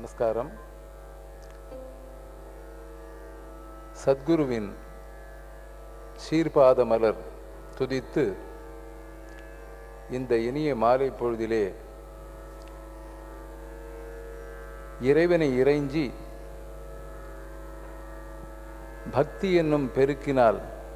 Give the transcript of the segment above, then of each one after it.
நமஸ்காரம் சத்குருவின் சீர்பாத மலர் துதித்து இந்த இனிய மாலை பொழுதிலே இறைவனை இறைஞ்சி பக்தி என்னும் பெருக்கினால்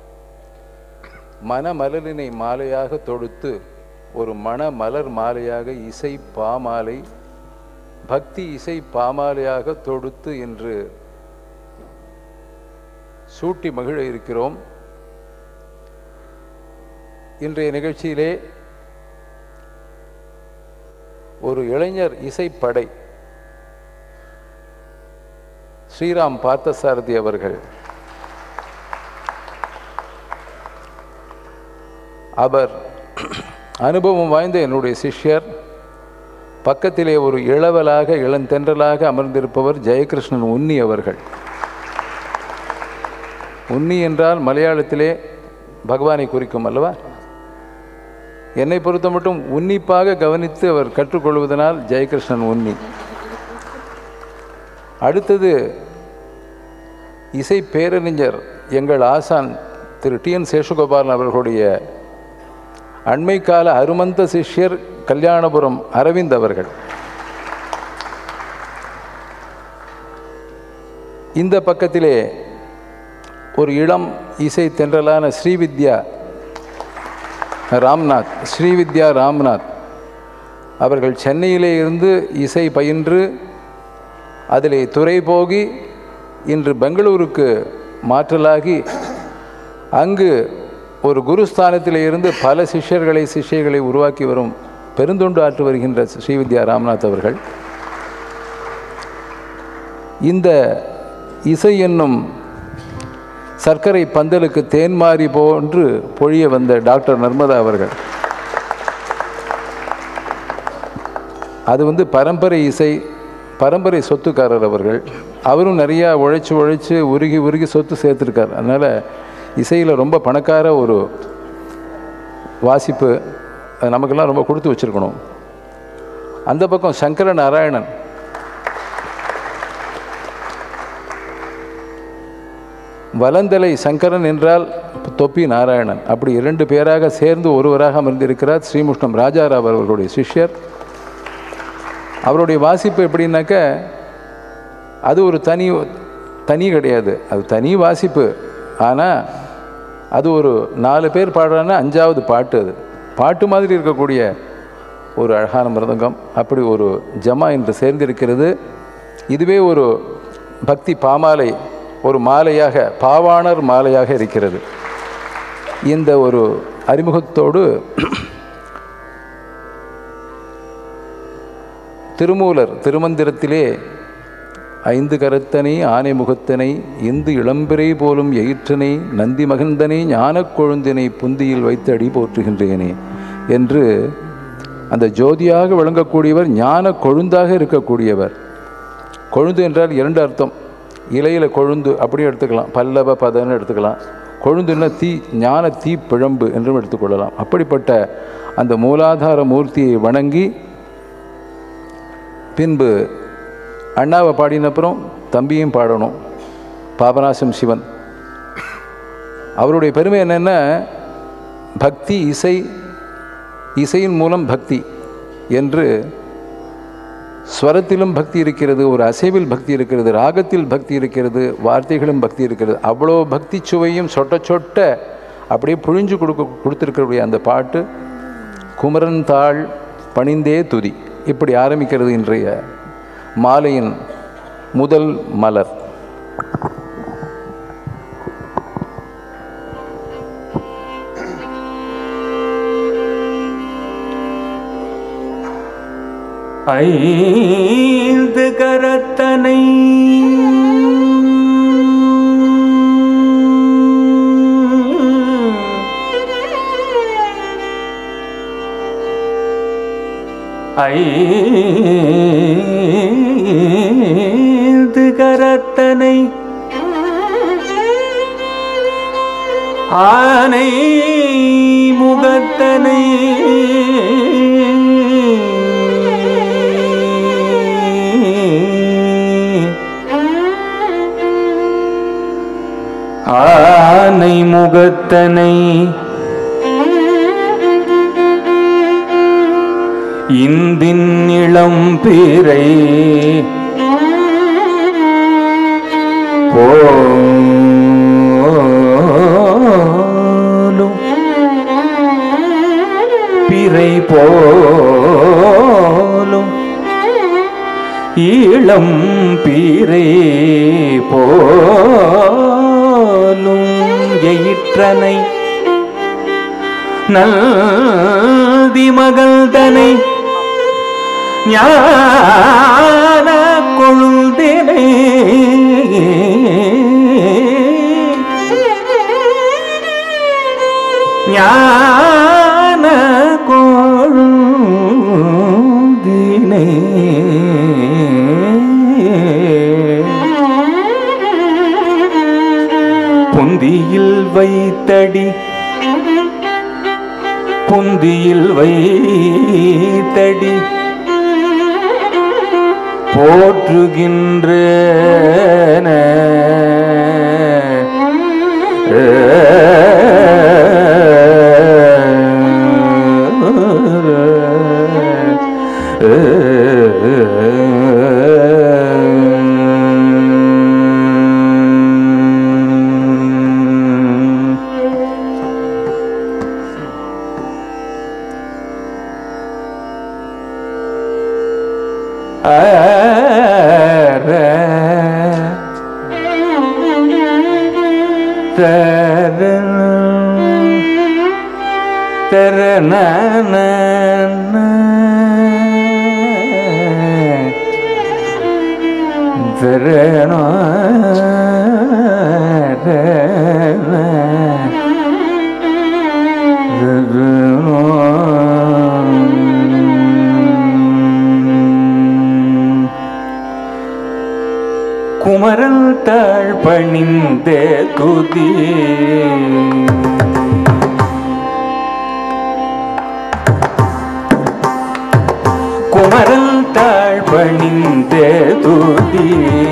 மனமலரினை மாலையாக தொடுத்து ஒரு மன மலர் மாலையாக இசை பாமாலை பக்தி இசை பாமாலையாக தொடுத்து என்று சூட்டி மகிழ இருக்கிறோம் இன்றைய நிகழ்ச்சியிலே ஒரு இளைஞர் இசைப்படை ஸ்ரீராம் பார்த்தசாரதி அவர்கள் அவர் அனுபவம் வாய்ந்த என்னுடைய சிஷ்யர் பக்கத்திலே ஒரு இளவலாக இளந்தென்றலாக அமர்ந்திருப்பவர் ஜெயகிருஷ்ணன் உன்னி அவர்கள் உன்னி என்றால் மலையாளத்திலே பகவானை குறிக்கும் அல்லவா என்னை பொறுத்த மட்டும் உன்னிப்பாக கவனித்து அவர் கற்றுக்கொள்வதனால் ஜெயகிருஷ்ணன் உன்னி அடுத்தது இசை பேரறிஞர் எங்கள் ஆசான் திரு டி என் சேஷகோபாலன் அவர்களுடைய அண்மை கால அருமந்த சிஷ்யர் கல்யாணபுரம் அரவிந்த் அவர்கள் இந்த பக்கத்திலே ஒரு இளம் இசை தென்றலான ஸ்ரீவித்யா ராம்நாத் ஸ்ரீவித்யா ராம்நாத் அவர்கள் சென்னையிலே இருந்து இசை பயின்று அதிலே துறை போகி இன்று பெங்களூருக்கு மாற்றலாகி அங்கு ஒரு குருஸ்தானத்திலே இருந்து பல சிஷ்யர்களை சிஷ்யர்களை உருவாக்கி வரும் பெருந்தொண்டு ஆற்று வருகின்ற ஸ்ரீவித்யா ராம்நாத் அவர்கள் இந்த இசை என்னும் சர்க்கரை பந்தலுக்கு தேன்மாறி போன்று பொழிய வந்த டாக்டர் நர்மதா அவர்கள் அது வந்து பரம்பரை இசை பரம்பரை சொத்துக்காரர் அவர்கள் அவரும் நிறையா உழைச்சி உழைச்சி உருகி உருகி சொத்து சேர்த்துருக்கார் அதனால் இசையில் ரொம்ப பணக்கார ஒரு வாசிப்பு அது நமக்கெல்லாம் ரொம்ப கொடுத்து வச்சுருக்கணும் அந்த பக்கம் சங்கர நாராயணன் வலந்தலை சங்கரன் என்றால் தொப்பி நாராயணன் அப்படி இரண்டு பேராக சேர்ந்து ஒருவராக அமர்ந்திருக்கிறார் ஸ்ரீமுஷ்ணம் ராஜாராவ் அவர்களுடைய சிஷ்யர் அவருடைய வாசிப்பு எப்படின்னாக்க அது ஒரு தனி தனி கிடையாது அது தனி வாசிப்பு ஆனால் அது ஒரு நாலு பேர் பாடுறான்னா அஞ்சாவது பாட்டு அது பாட்டு மாதிரி இருக்கக்கூடிய ஒரு அழகான மிருதங்கம் அப்படி ஒரு ஜமா என்று சேர்ந்திருக்கிறது இதுவே ஒரு பக்தி பாமாலை ஒரு மாலையாக பாவாணர் மாலையாக இருக்கிறது இந்த ஒரு அறிமுகத்தோடு திருமூலர் திருமந்திரத்திலே ஐந்து கரத்தனை ஆனை முகத்தனை இந்து இளம்பிரை போலும் எயிற்றனை நந்தி மகந்தனை ஞானக் கொழுந்தினை புந்தியில் வைத்து அடி போற்றுகின்றேனே என்று அந்த ஜோதியாக விளங்கக்கூடியவர் ஞான கொழுந்தாக இருக்கக்கூடியவர் கொழுந்து என்றால் இரண்டு அர்த்தம் இலையில் கொழுந்து அப்படியும் எடுத்துக்கலாம் பல்லவ பதன்னு எடுத்துக்கலாம் கொழுந்துன்னா தீ ஞான தீ பிழம்பு என்றும் எடுத்துக்கொள்ளலாம் அப்படிப்பட்ட அந்த மூலாதார மூர்த்தியை வணங்கி பின்பு அண்ணாவை பாடினப்புறம் தம்பியும் பாடணும் பாபநாசம் சிவன் அவருடைய பெருமை என்னென்னா பக்தி இசை இசையின் மூலம் பக்தி என்று ஸ்வரத்திலும் பக்தி இருக்கிறது ஒரு அசைவில் பக்தி இருக்கிறது ராகத்தில் பக்தி இருக்கிறது வார்த்தைகளும் பக்தி இருக்கிறது அவ்வளோ பக்தி சுவையும் சொட்ட சொட்ட அப்படியே புழிஞ்சு கொடுக்க கொடுத்துருக்கக்கூடிய அந்த பாட்டு குமரன் தாள் பணிந்தே துதி இப்படி ஆரம்பிக்கிறது இன்றைய மாலையின் முதல் மலர் ஐந்து கரத்தனை ஐந்து கரத்தனை ஆனை முகத்தனை ஆனை முகத்தனை இந்தின் இளம் பிறை போலும் பிறை போலும் இளம் பிறை போலும் எயிற்றனை நல்தி மகள்தனை ஞான கொழுந்தினை ஞான கொழுந்தினை புந்தியில் வைத்தடி புந்தியில் வைத்தடி போற்றுகின்ற குமரல் தாழ் பணிந்த துதி குமரல் தாழ் பணிந்த துதி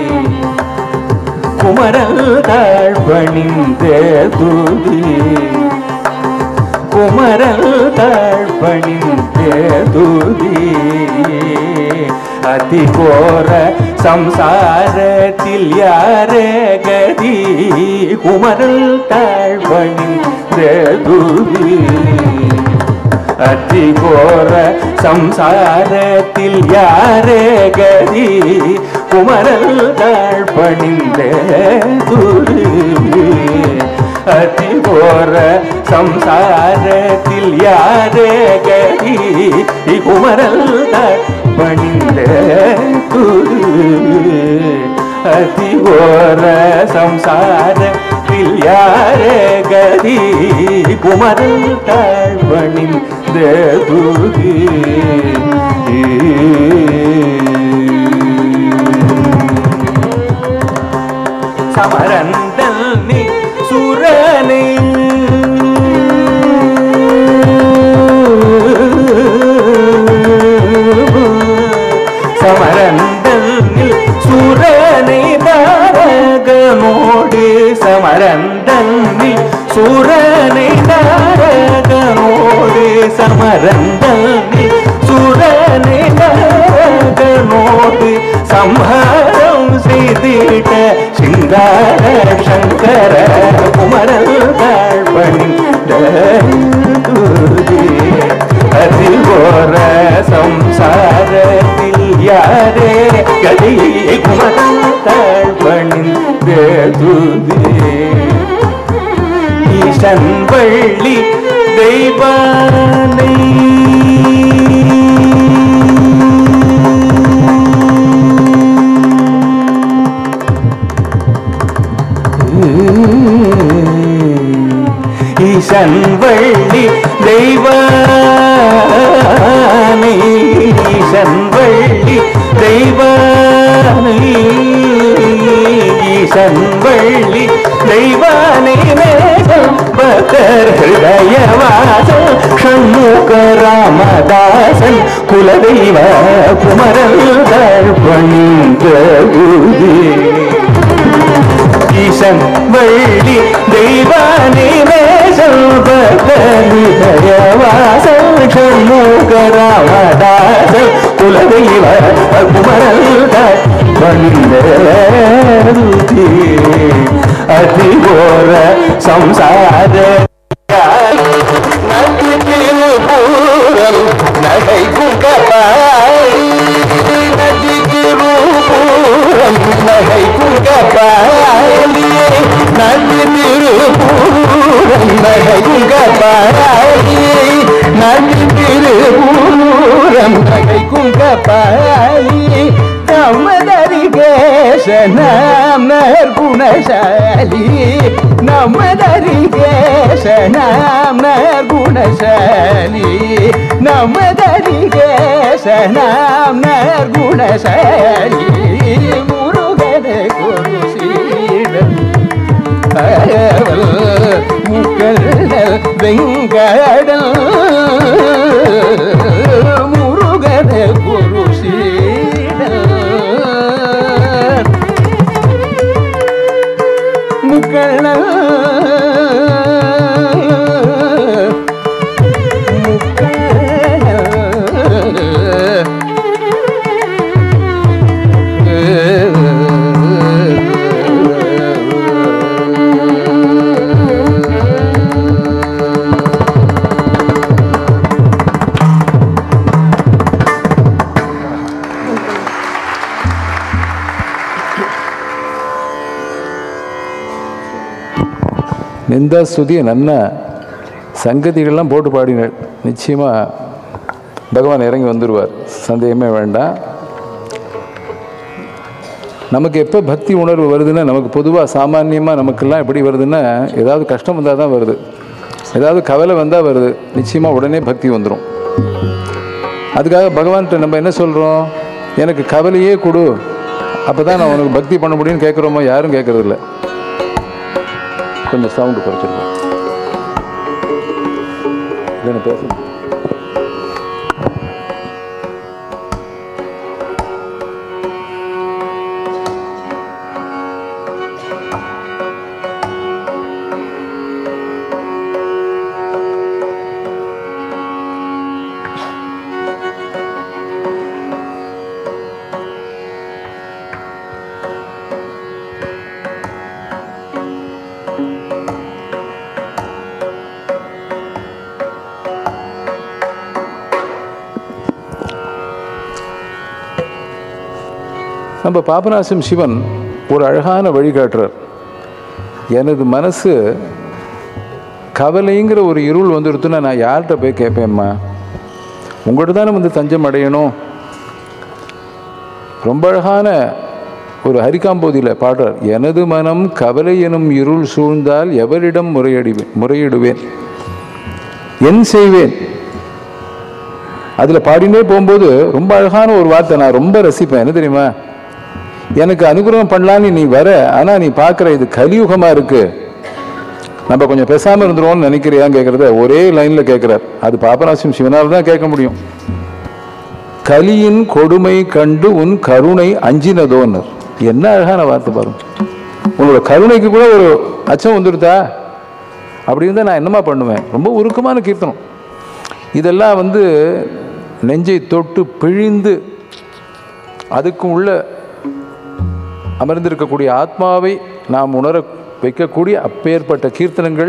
குமரல் தாழ் பணிந்த துதி குமரல் தாழ் பணிந்த துதி அதிகோர சம்சாரத்தில் யாரே கதி குமரல் தாழ் பணிந்த துதி அதிகோர சம்சாரத்தில் யாரே கதி குமரல் தாழ் பணிந்த துரு அதிகோர சம்சாரத்தில் யாரே கதி குமரல் தாழ் பணிந்த துரு அதிகோர சம்சாரத்தில் யாரே கதி குமரல் தாழ் பணிந்த துரு சமரந்தல் நீ சுரனை சமரந்தல் நீ சுரனை தாரகனோடு சமரந்தல் நீ சூரனை தாரகனோடு சமரந்தல் நீ சூரனை தாரகனோடு சம்ஹாரம் செய்திட்ட சிங்கார சங்கர குமரல் தாழ்வணிந்த அதிகோர சம்சாரத்தில் யாரே கதி குமரல் தாழ்வணிந்த துதி ஈசன் வள்ளி தெய்வானை ஈசன் வள்ளி தெய்வானை ஈசன் வள்ளி தெய்வானை ஈசன் வள்ளி தெய்வானை மேகம் பகர் ஹிருதயவாசன் ஷண்முக ராமதாசன் குலதெய்வ குமரல் தர்ப்பணிந்த ஈசன் வள்ளி தெய்வானி மேசல்பதயவாசல் ஷண்முகராமதாசல் குலதெய்வ குமரல் வந்தருதி அதிகோர சம்சார திருப்பூரம் நகை குங்கப்பாய் நதி திருப்பூரம் நகை குங்கப்பாய் நதி திருப்பூரம் நகை குங்கப்பாய் நதி திருப்பூரம் நகை குங்கப்பாய் நமதரிகேசனம் நற்குணசாலி நமதரிகேசனம் நற்குணசாலி நமதரிகேசனம் நற்குணசாலி முருகன குருசீடன் அயவல் முக்கல் வெங்கடல் முருகன குருசீடன் முக்கள்ள நிந்தா ஸ்துதியை நன்ன சங்கதிகள்லாம் போட்டு பாடினாள் நிச்சயமாக பகவான் இறங்கி வந்துடுவார் சந்தேகமே வேண்டாம் நமக்கு எப்போ பக்தி உணர்வு வருதுன்னா நமக்கு பொதுவாக சாமானியமாக நமக்கெல்லாம் எப்படி வருதுன்னா ஏதாவது கஷ்டம் வந்தால் தான் வருது ஏதாவது கவலை வந்தால் வருது நிச்சயமாக உடனே பக்தி வந்துடும் அதுக்காக பகவான்கிட்ட நம்ம என்ன சொல்கிறோம் எனக்கு கவலையே கொடு அப்போ தான் நான் உனக்கு பக்தி பண்ண முடியும்னு கேட்குறோமோ யாரும் கேட்குறதில்ல கொஞ்சம் சவுண்டு குறைச்சிருக்கோம் இல்லைன்னு பேச நம்ம பாபநாசம் சிவன் ஒரு அழகான வழிகாட்டுறார் எனது மனசு கவலைங்கிற ஒரு இருள் வந்துடுத்துன்னா நான் யார்கிட்ட போய் கேட்பேம்மா உங்கள்கிட்ட தானே வந்து தஞ்சம் அடையணும் ரொம்ப அழகான ஒரு ஹரிகாம்போதியில் பாடுறார் எனது மனம் கவலை எனும் இருள் சூழ்ந்தால் எவரிடம் முறையடிவேன் முறையிடுவேன் என் செய்வேன் அதில் பாடினே போகும்போது ரொம்ப அழகான ஒரு வார்த்தை நான் ரொம்ப ரசிப்பேன் என்ன தெரியுமா எனக்கு அனுகிரகம் பண்ணலான்னு நீ வர ஆனால் நீ பார்க்குற இது கலியுகமாக இருக்கு நம்ம கொஞ்சம் பேசாமல் இருந்துருவோம்னு நினைக்கிறியான்னு கேட்குறத ஒரே லைனில் கேட்குறார் அது பாபநாசியம் சிவனால் தான் கேட்க முடியும் கலியின் கொடுமை கண்டு உன் கருணை அஞ்சினதோன்னர் என்ன அழகான வார்த்தை பாருங்க உன்னோட கருணைக்கு கூட ஒரு அச்சம் வந்துடுதா அப்படி இருந்தால் நான் என்னமா பண்ணுவேன் ரொம்ப உருக்கமான கீர்த்தனம் இதெல்லாம் வந்து நெஞ்சை தொட்டு பிழிந்து அதுக்கு உள்ள அமர்ந்திருக்கக்கூடிய ஆத்மாவை நாம் உணர வைக்கக்கூடிய அப்பேற்பட்ட கீர்த்தனங்கள்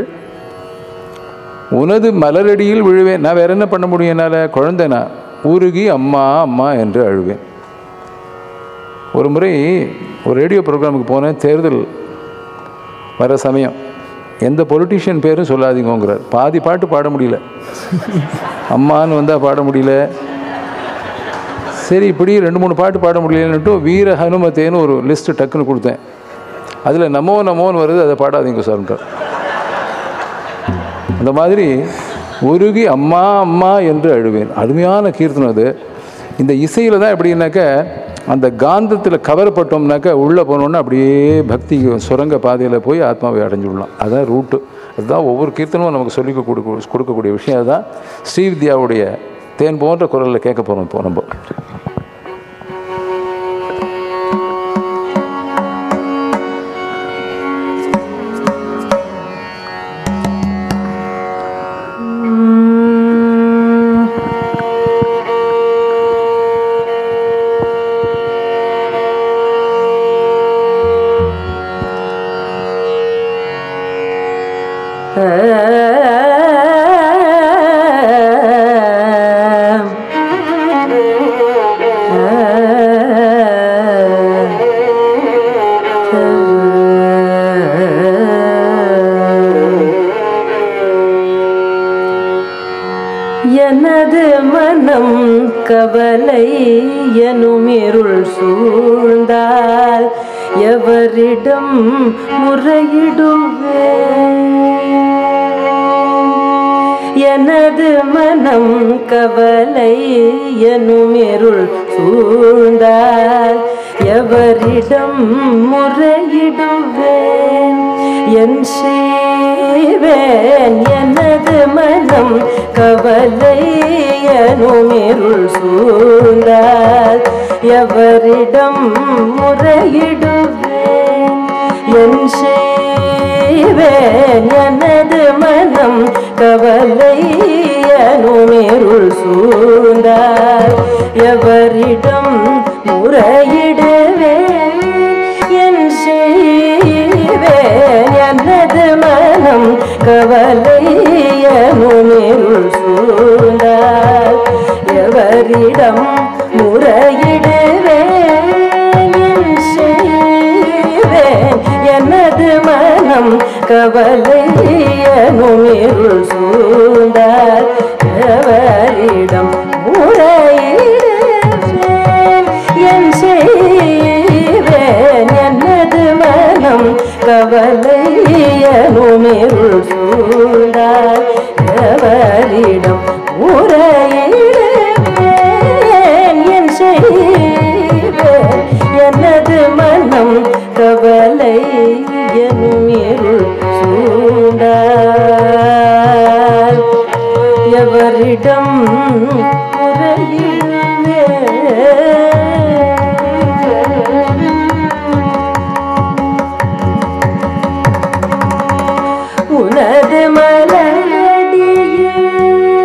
உனது மலரடியில் விழுவேன் நான் வேற என்ன பண்ண முடியும் என்னால் குழந்தைனா உருகி அம்மா அம்மா என்று அழுவேன் ஒரு முறை ஒரு ரேடியோ ப்ரோக்ராமுக்கு போனேன் தேர்தல் வர சமயம் எந்த பொலிட்டீஷியன் பேரும் சொல்லாதீங்கங்கிறார் பாதி பாட்டு பாட முடியல அம்மான்னு வந்தால் பாட முடியல சரி இப்படி ரெண்டு மூணு பாட்டு பாட முடியலன்னுட்டு வீர ஹனுமத்தேன்னு ஒரு லிஸ்ட்டு டக்குன்னு கொடுத்தேன் அதில் நமோ நமோன்னு வருது அதை பாடாதீங்க சார்ன்றார் அந்த மாதிரி உருகி அம்மா அம்மா என்று அழுவேன் அருமையான கீர்த்தனம் அது இந்த இசையில் தான் எப்படின்னாக்க அந்த காந்தத்தில் கவரப்பட்டோம்னாக்க உள்ளே போனோன்னா அப்படியே பக்தி சுரங்க பாதையில் போய் ஆத்மாவை அடைஞ்சு விடலாம் அதுதான் ரூட்டு அதுதான் ஒவ்வொரு கீர்த்தனமும் நமக்கு சொல்லி கொடுக்க கொடுக்கக்கூடிய விஷயம் அதுதான் ஸ்ரீவித்யாவுடைய தேன் போன்ற குரலில் கேட்க போகிறோம் இப்போ நம்ம எனது மனம் கவலை எனுமிருள் சூழ்ந்தால் எவரிடம் முறையிடுவேன் எனது மனம் கவலை எனுமிருள் சூழ்ந்தால் எவரிடம் முறையிடுவேன் என் செய்வேன் எனது மனம் கவலை எனுமிருள் சூழ்ந்தால் எவரிடம் முறையிடுவேன் என் செய்வேன் எனது மனம் கவலை எனுமிருள் சூழ்ந்தால் எவரிடம் முறையிடுவேன் என் செய்வேன் எனது மனம் கவலை எனுமிருள் சூழ்ந்தால் எவரிடம் முறையிடுவேன் என் செய்வேன் எனது மனம் கவலை எனுமிருள் சூழ்ந்தால் எவரிடம் முறையிடுவேன் என் செய்வேன் எனது மனம் கவலை எனுமிருள் சூழ்ந்தால் எவரிடம் முறையிடுவேன் என் செய்வேன் எனது மனம் கவலை எனுமிருள் சூழ்ந்தால் எவரிடம் முறையிடுவேன் உனது மலடியில்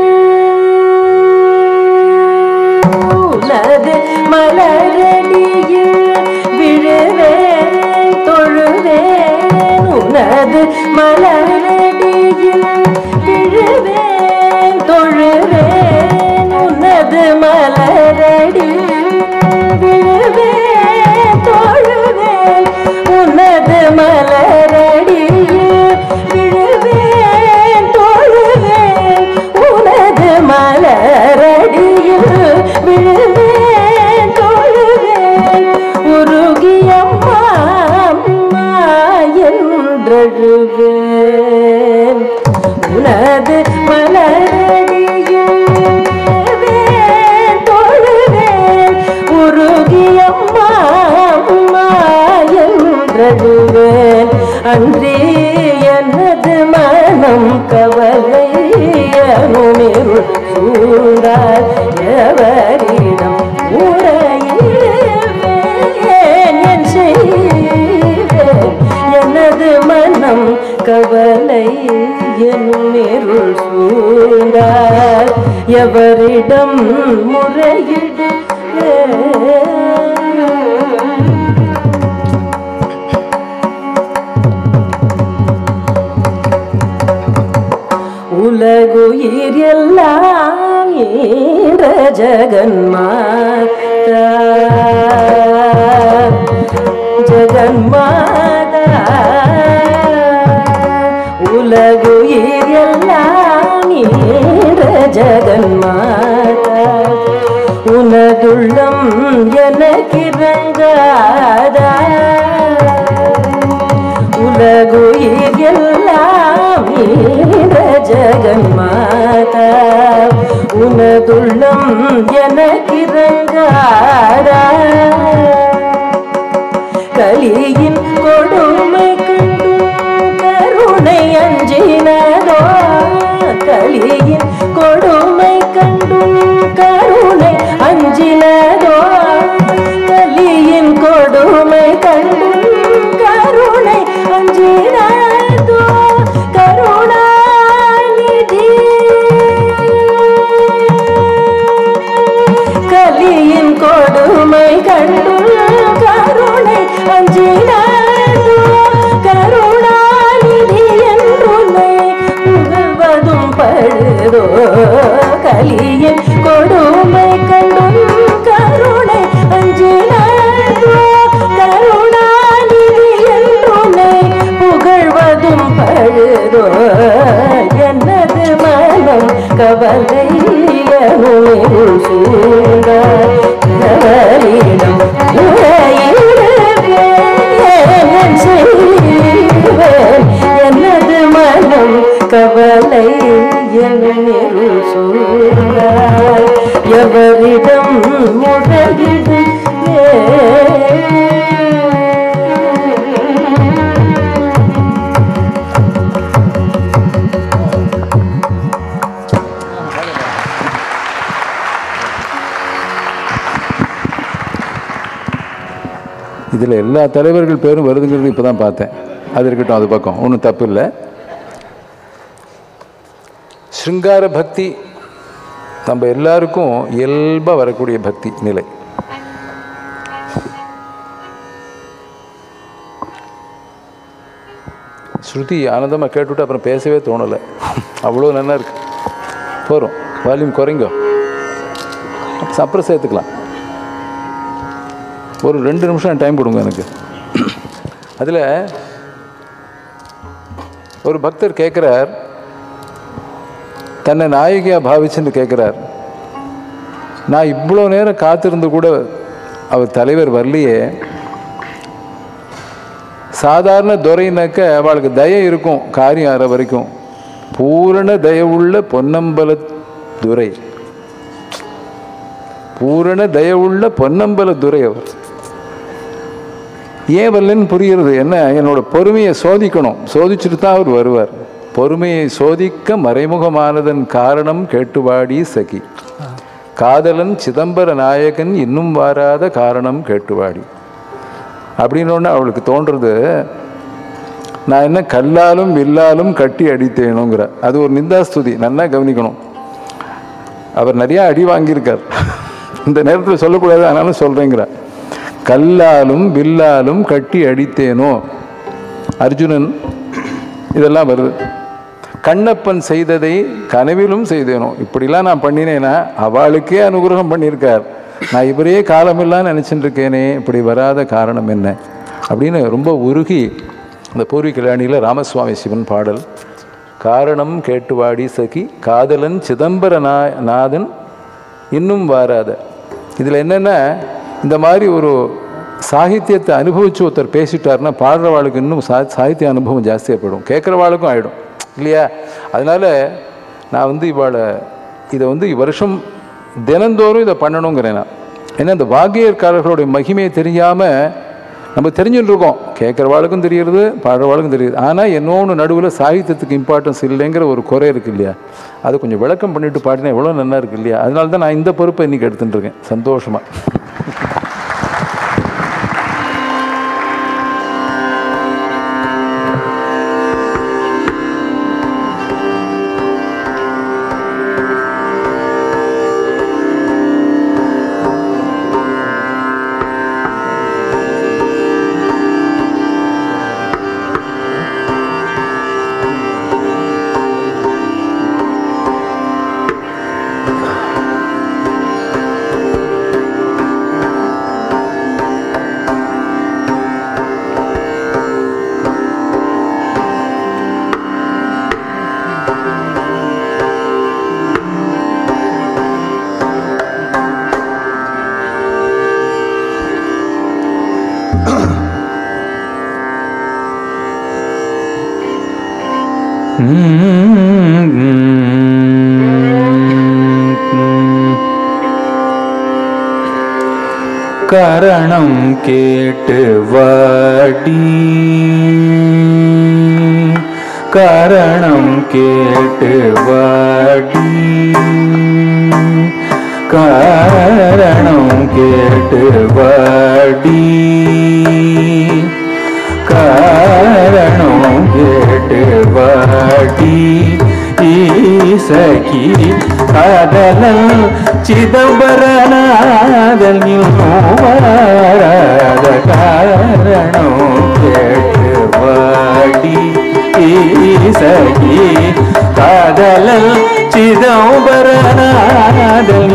உனது மலரடியில் விழுவேன் தொழுவேன் உனது மலரடியில் விழுவேன் தொழுவேன் உனது மலரடியில் விழுவேன் தொழுவேன் உனது மலரடியில் விழுவேன் தொழுவேன் உனது மலரடியில் விழுவேன் தொழுவேன் உருகியம்மா அம்மா என்றழுவேன் உனது மலரடியில் விழுவேன் தொழுவேன் உருகியம்மா அம்மா என்றழுவேன் அன்றே எனது மனம் கவலை அணுமிருள் சூழ்ந்தால் எவரிடம் உரையிடுவேன் என் செய்வேன் எனது மனம் கவலை என்னுமிருள் சூழ்ந்தால் எவரிடம் முறையிடுவேன் உலகுயிர் எல்லாம் ஈன்ற ஜெகன்மாதா ஜெகன்மாதா உலகுயிர் எல்லாம் ஈன்ற ஜெகன்மாதா உனதுள்ளம் எனக்கிறங்காதா உலகுயிர் எல்லாம் ஈர ஜெகன்மாதா உனதுள்ளம் எனக்கிறங்காரா கலியின் கொடுமை கண்டும் கருணை அஞ்சினதோ கலியின் கொடுமை கண்டும் கருணை அஞ்சினதோ கலியின் கொடுமை கண்டும் கருணை அஞ்சினதோ கருணாநிதி கலியின் கொடுமை கண்டும் கருணை அஞ்சினதோ கருணாநிதி என்றுனை புகழ்வதும் பழுதோ கலியின் கொடுமை கண்டும் கருணை அஞ்சினதோ கருணாநிதி என்றுனை புகழ்வதும் பழுதோ எனது மனம் கவலை கலியனுள் சூழ்ந்தார் கவரிடம் உரையிடுவேன் செய்வேன் எனது மனம் கவலை எழுநீருள் சூழ்ந்தார் எவரிடம் முறையிடுவேன் இதில் எல்லா தலைவர்கள் பேரும் வருதுங்கிறது இப்போ தான் பார்த்தேன் அது இருக்கட்டும் அது பக்கம் ஒன்றும் தப்பு இல்லை ஸ்ருங்கார பக்தி நம்ம எல்லாருக்கும் இயல்பாக வரக்கூடிய பக்தி நிலை ஸ்ருதி ஆனந்தமாக கேட்டுவிட்டு அப்புறம் பேசவே தோணலை அவ்வளோ நல்லா இருக்கு போகிறோம் வால்யூம் குறைங்கோ அப்புறம் சேர்த்துக்கலாம் ஒரு ரெண்டு நிமிஷம் டைம் கொடுங்க எனக்கு அதில் ஒரு பக்தர் கேட்குறார் தன்னை நாயகியாக பாவிச்சுன்னு கேட்குறார் நான் இவ்வளோ நேரம் காத்திருந்து கூட அவர் தலைவர் வரலையே சாதாரண துறைனாக்க அவளுக்கு தயை இருக்கும் காரியம் ஆற வரைக்கும் பூரண தயவுள்ள பொன்னம்பல துரை பூரண தயவுள்ள பொன்னம்பல துரை அவர் ஏன் வரலன்னு புரியுறது என்ன என்னோட பொறுமையை சோதிக்கணும் சோதிச்சுட்டு தான் அவர் வருவார் பொறுமையை சோதிக்க மறைமுகமானதன் காரணம் கேட்டுவாடி சகி காதலன் சிதம்பர நாயகன் இன்னும் வாராத காரணம் கேட்டுவாடி அப்படின்னு அவளுக்கு தோன்றது நான் என்ன கல்லாலும் வில்லாலும் கட்டி அடித்தேனுங்கிற அது ஒரு நிந்தாஸ்துதி நல்லா கவனிக்கணும் அவர் நிறையா அடி வாங்கியிருக்கார் இந்த நேரத்தில் சொல்லக்கூடாது ஆனாலும் சொல்கிறேங்கிற கல்லாலும் வில்லாலும் கட்டி அடித்தேனோ அர்ஜுனன் இதெல்லாம் வருது கண்ணப்பன் செய்ததை கனவிலும் செய்தேனோ இப்படிலாம் நான் பண்ணினேன்னா அவளுக்கே அனுகிரகம் பண்ணியிருக்கார் நான் இவரே காலமெல்லாம் நினச்சிட்டு இருக்கேனே இப்படி வராத காரணம் என்ன அப்படின்னு ரொம்ப உருகி அந்த பூர்வீ கல்யாணியில் ராமசுவாமி சிவன் பாடல் காரணம் கேட்டுவாடி சகி காதலன் சிதம்பர நா நாதன் இன்னும் வாராத இதில் என்னென்னா இந்த மாதிரி ஒரு சாகித்யத்தை அனுபவித்து ஒருத்தர் பேசிட்டாருன்னா பாடுறவாளுக்கு இன்னும் சா சாகித்ய அனுபவம் ஜாஸ்தியாக போயிடும் கேட்குறவாளுக்கும் ஆகிடும் இல்லையா அதனால் நான் வந்து இவாளை இதை வந்து வருஷம் தினந்தோறும் இதை பண்ணணுங்கிறேன் நான் ஏன்னா இந்த வாக்கியர்காரர்களுடைய மகிமையை தெரியாமல் நம்ம தெரிஞ்சுட்டு இருக்கோம் கேட்குறவாளுக்கும் தெரியுது பாடுறவாளுக்கும் தெரியுது ஆனால் என்னோன்னு நடுவில் சாகித்யத்துக்கு இம்பார்ட்டன்ஸ் இல்லைங்கிற ஒரு குறை இருக்கு இல்லையா அதை கொஞ்சம் விளக்கம் பண்ணிட்டு பாடினா எவ்வளோ நல்லா இருக்கு இல்லையா அதனால தான் நான் இந்த பொறுப்பை இன்றைக்கி எடுத்துட்டு இருக்கேன் சந்தோஷமாக கரணம் கேட்டு வாடி கரணம் கேட்டு வாடி கரணம் கேட்டு வாடி காரணம் கேட்டு வாடி ஈசகி காதலன் சிதம்பரநாதல் வாராத காரணம் கேட்டு வாடி ஈசகி காதலன் சிதம்பரநாதல்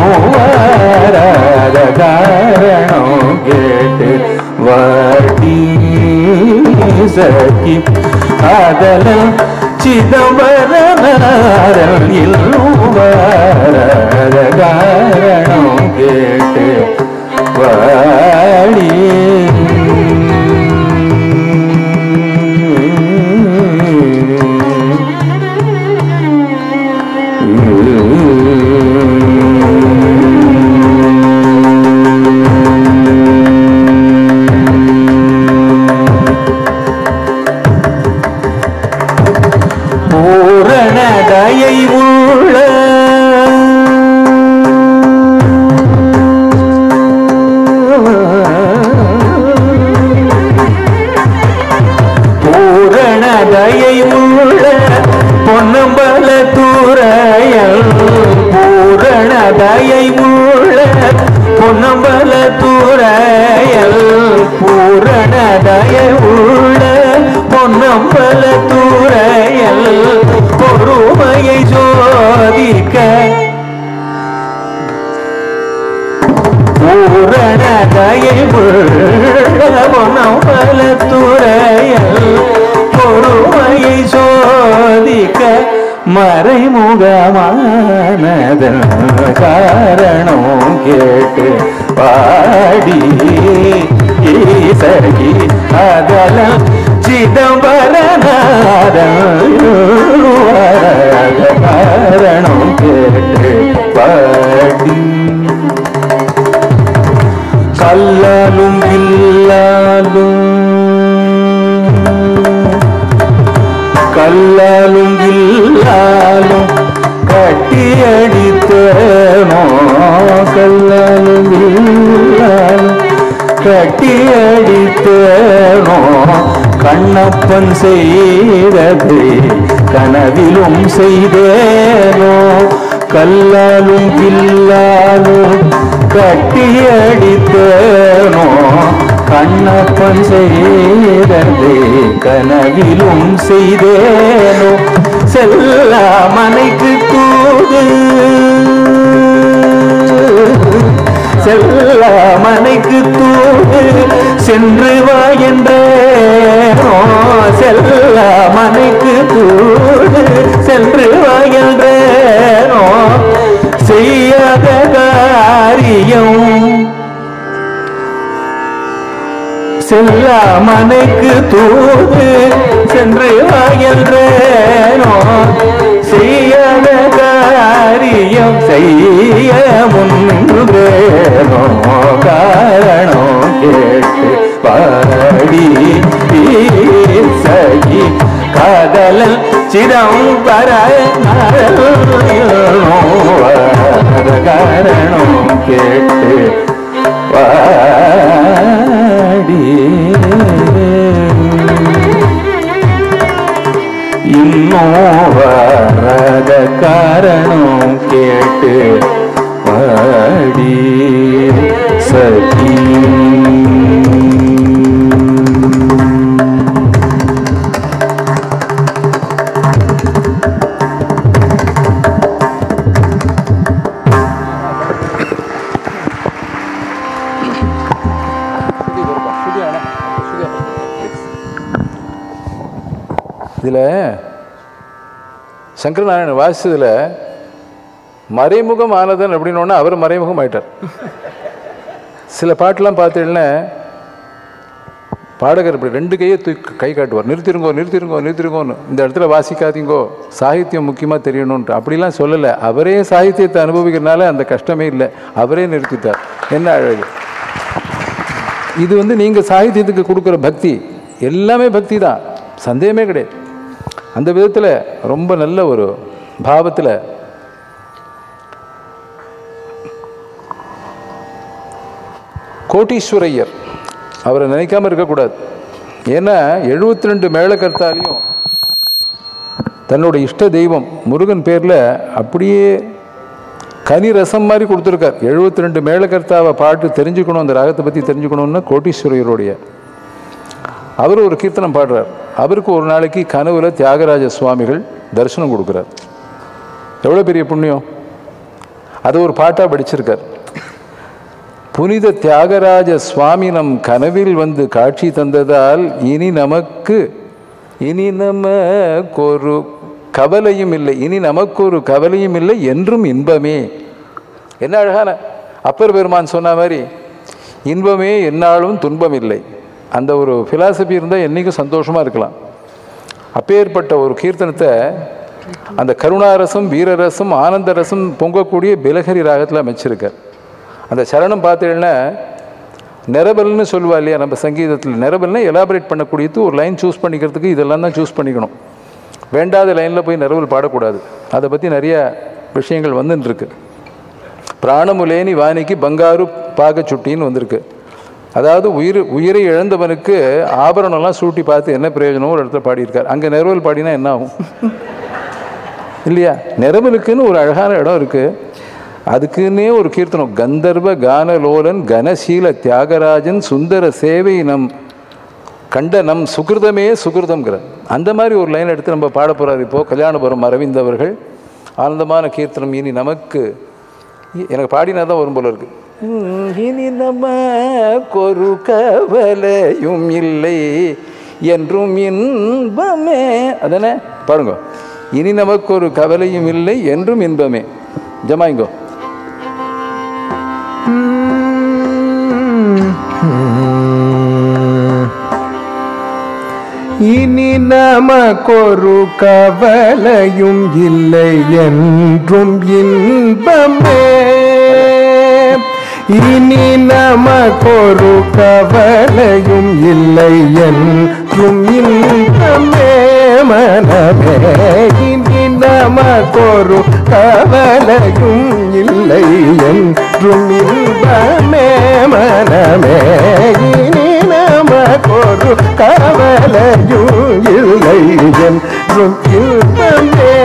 வாராத காரணம் கேட்டு வாடி சகி காதலன் சிதம்பரநாதல் வராத காரணம் கேட்டு வாடி பூரண தயை உள்ள பூரண தயை உள்ள பொன்னம்பல தூரையல் பூரண தயை உள்ள பொன்னம்பல தூரையல் பூரண தயை உள்ள பொன்னம்பல தூரையல் பொறுமையை சோதிக்க பூரண தயை பொன்னம்பல துறையல் பொறுமையை சோதிக்க மறைமுகமானதன் காரணம் கேட்டு பாடி ஈசகி அதலம் சிதம்பரநாதன் காரணம் கேட்டு பாடி கல்லாலும் இல்லாலும் கல்லாலும் இல்லாலும் கட்டியடித்தனோ கல்லாலும் இல்லாலும் கட்டியடித்தனோ கண்ணப்பன் செய்தது கனவிலும் செய்தேனோ கல்லாலும் இல்லாலும் கட்டியடித்தேனோ கண்ணப்பன் செய்தது கனவிலும் செய்தேனோ செல்லாமனைக்கு தூது செல்லாமனைக்கு தூது சென்று வா என்றேனோ செல்லாமனைக்கு தூது சென்று வா என்றேனோ செய்யாத காரியம் செல்லாமனைக்கு தூது சென்று வாயல்றேனோ செய்யாத காரியம் செய்ய முன்பேனோ காரணம் கேட்டு பாடி சகி காதலன் சிதம்பர காரணம் கேட்டு பாடி இன்னும் வராத காரணம் கேட்டு பாடி சகி இதில் சங்கரநாராயணன் வாசிச்சதில் மறைமுகம் ஆனதன் அப்படின்னோடனே அவர் மறைமுகம் ஆயிட்டார் சில பாட்டெல்லாம் பார்த்தீங்கன்னா பாடகர் இப்படி ரெண்டு கையை தூக்கி கை காட்டுவார் நிறுத்திருங்கோ நிறுத்திருங்கோ நிறுத்திருங்கோன்னு இந்த இடத்துல வாசிக்காதீங்கோ சாகித்யம் முக்கியமாக தெரியணுன்ட்டு அப்படிலாம் சொல்லலை அவரே சாகித்யத்தை அனுபவிக்கிறனால அந்த கஷ்டமே இல்லை அவரே நிறுத்திட்டார் என்ன அழகு இது வந்து நீங்கள் சாகித்யத்துக்கு கொடுக்குற பக்தி எல்லாமே பக்தி தான் சந்தேகமே கிடையாது அந்த விதத்தில் ரொம்ப நல்ல ஒரு பாவத்தில் கோட்டீஸ்வரையர் அவரை நினைக்காம இருக்கக்கூடாது ஏன்னா எழுபத்தி ரெண்டு மேளக்கர்த்தாலையும் தன்னோட இஷ்ட தெய்வம் முருகன் பேரில் அப்படியே கனி ரசம் மாதிரி கொடுத்துருக்கார் எழுபத்தி ரெண்டு மேளகர்த்தாவை பாட்டு தெரிஞ்சுக்கணும் அந்த ராகத்தை பற்றி தெரிஞ்சுக்கணும்னு கோட்டீஸ்வரையருடைய அவர் ஒரு கீர்த்தனம் பாடுறார் அவருக்கு ஒரு நாளைக்கு கனவுல தியாகராஜ சுவாமிகள் தரிசனம் கொடுக்குறார் எவ்வளோ பெரிய புண்ணியம் அது ஒரு பாட்டாக படிச்சிருக்கார் புனித தியாகராஜ சுவாமி நம் கனவில் வந்து காட்சி தந்ததால் இனி நமக்கு இனி நமக்கொரு கவலையும் இல்லை இனி நமக்கு ஒரு கவலையும் இல்லை என்றும் இன்பமே என்ன அழகான அப்பர் பெருமான் சொன்ன மாதிரி இன்பமே எந்நாளும் துன்பம் இல்லை அந்த ஒரு ஃபிலாசபி இருந்தால் என்றைக்கும் சந்தோஷமாக இருக்கலாம் அப்பேற்பட்ட ஒரு கீர்த்தனத்தை அந்த கருணாரசம் வீரரசம் ஆனந்த ரசம் பொங்கக்கூடிய பிலகரி ராகத்தில் அமைச்சிருக்கார் அந்த சரணம் பார்த்தீங்கன்னா நிரபல்னு சொல்லுவா இல்லையா நம்ம சங்கீதத்தில் நிரபல்னா எலாபரேட் பண்ணக்கூடியது ஒரு லைன் சூஸ் பண்ணிக்கிறதுக்கு இதெல்லாம் தான் சூஸ் பண்ணிக்கணும் வேண்டாத லைனில் போய் நிரவல் பாடக்கூடாது அதை பற்றி நிறைய விஷயங்கள் வந்துன்னு இருக்கு பிராணமுலேனி வாணிக்கு பங்காரு பாகச்சுட்டின்னு வந்திருக்கு அதாவது உயிர் உயிரை இழந்தவனுக்கு ஆபரணம்லாம் சூட்டி பார்த்து என்ன பிரயோஜனம் ஒரு இடத்துல பாடியிருக்கார் அங்கே நிரவல் பாடினா என்ன ஆகும் இல்லையா நிரவலுக்குன்னு ஒரு அழகான இடம் இருக்கு அதுக்குன்னே ஒரு கீர்த்தனம் கந்தர்வ கானலோலன் கனசீல தியாகராஜன் சுந்தர சேவை நம் கண்ட நம் சுகிருதமே சுகிருதம்ங்கிற அந்த மாதிரி ஒரு லைன் எடுத்து நம்ம பாட போகிறார் இப்போது கல்யாணபுரம் அரவிந்த் அவர்கள் ஆனந்தமான கீர்த்தனம் இனி நமக்கு எனக்கு பாடினா தான் வரும் போல இருக்கு உம், இனி நமக்கொரு கவலையும் இல்லை என்றும் இன்பமே அதானே பாருங்க இனி நமக்கு ஒரு கவலையும் இல்லை என்றும் இன்பமே ஜமாயிங்கோ இனி நமக்கொரு கவலையும் இல்லை என்றும் இன்பமே இனி நமக்கொரு கவலையும் இல்லை என்றும் இன்பமே மனமே இனி நமக்கொரு கவலையும் இல்லை என்றும் இன்பமே மனமே இனி நமக்கொரு கவலையும் இல்லை என்றும் இன்பமே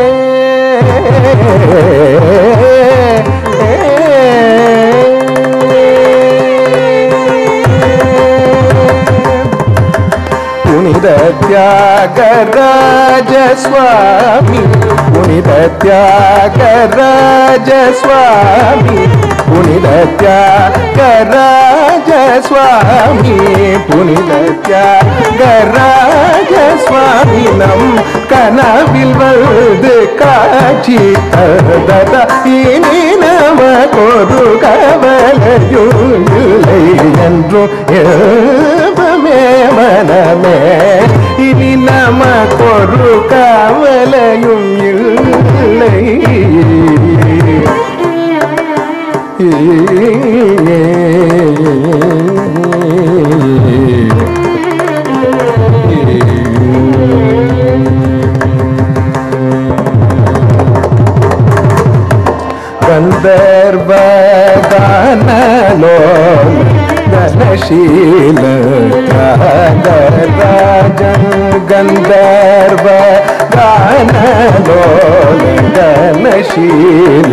புனித தியாகராஜ சுவாமி புனித தியாகராஜ சுவாமி புனித தியாகராஜ சுவாமி புனித தியாகராஜ சுவாமி நம் கனவில் வந்து காட்சி தரதா இனி நமக்கொரு கவலையும் இல்லை என்றும் ஏவமே மனமே இனி நமக்கொரு கவலையும் இல்லை गन्धर्वगानलोल गणशील राजन गन्धर्व गानलोल गणशील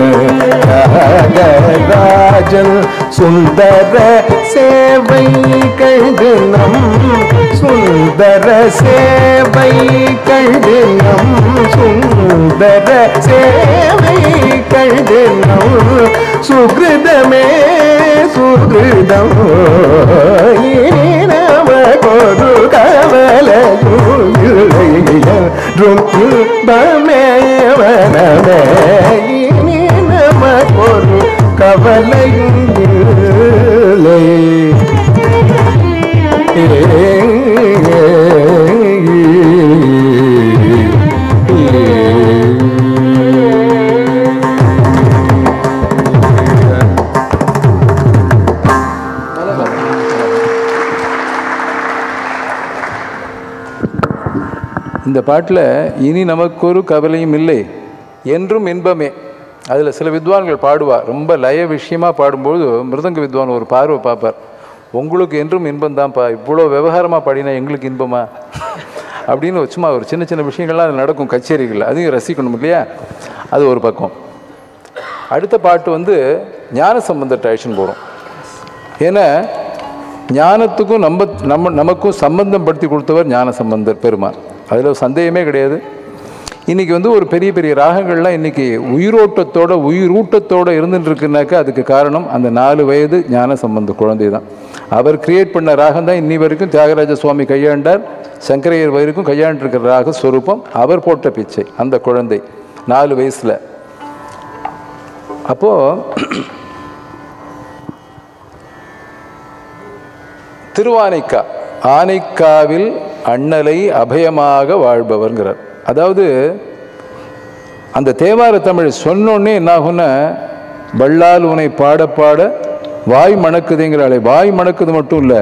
ராஜன் சுந்தர சேவை கண்டு நம் சுந்தர சேவை கண்டு நம் சுந்தர சேவை கண்டு நம் சுகிருதமே சுகிருதம் இனி நமக்கொரு கவலையும் இல்லையும் இன்பமே வனமே இனி நமக்கொரு கவலையும் இல்லை இந்த பாட்டில் இனி நமக்கு ஒரு கவலையும் இல்லை என்றும் இன்பமே அதில் சில வித்வான்கள் பாடுவா ரொம்ப லய விஷயமா பாடும்போது மிருதங்க வித்வான் ஒரு பார்வை பார்ப்பார் உங்களுக்கு என்றும் இன்பம் தான்ப்பா இவ்வளோ விவகாரமாக பாடினா எங்களுக்கு இன்பமா அப்படின்னு ஒரு சும்மா ஒரு சின்ன சின்ன விஷயங்கள்லாம் அது நடக்கும் கச்சேரிகள் அதையும் ரசிக்கணும் இல்லையா அது ஒரு பக்கம் அடுத்த பாட்டு வந்து ஞான சம்பந்தர் அழைச்சின்னு போகிறோம் ஏன்னா ஞானத்துக்கும் நம்ம நம்ம நமக்கும் சம்பந்தம் படுத்தி கொடுத்தவர் ஞான சம்பந்தர் பெருமான் அதில் சந்தேகமே கிடையாது இன்றைக்கி வந்து ஒரு பெரிய பெரிய ராகங்கள்லாம் இன்றைக்கி உயிரோட்டத்தோட உயிரூட்டத்தோட இருந்துட்டு இருக்குனாக்கா அதுக்கு காரணம் அந்த நாலு வயது ஞான சம்பந்த குழந்தை தான் அவர் கிரியேட் பண்ண ராகம் தான் இன்னி வரைக்கும் தியாகராஜ சுவாமி கையாண்டார் சங்கரையர் வரைக்கும் கையாண்டிருக்கிற ராக ஸ்வரூபம் அவர் போட்ட பிச்சை அந்த குழந்தை நாலு வயசுல அப்போ திருவானைக்கா ஆனைக்காவில் அண்ணலை அபயமாக வாழ்பவர்ங்கிறார் அதாவது அந்த தேவார தமிழ் சொன்னோடனே என்ன ஆகும்னா வள்ளால் உனை பாட பாட வாய் மணக்குதுங்கிறாளே வாய் மணக்குது மட்டும் இல்லை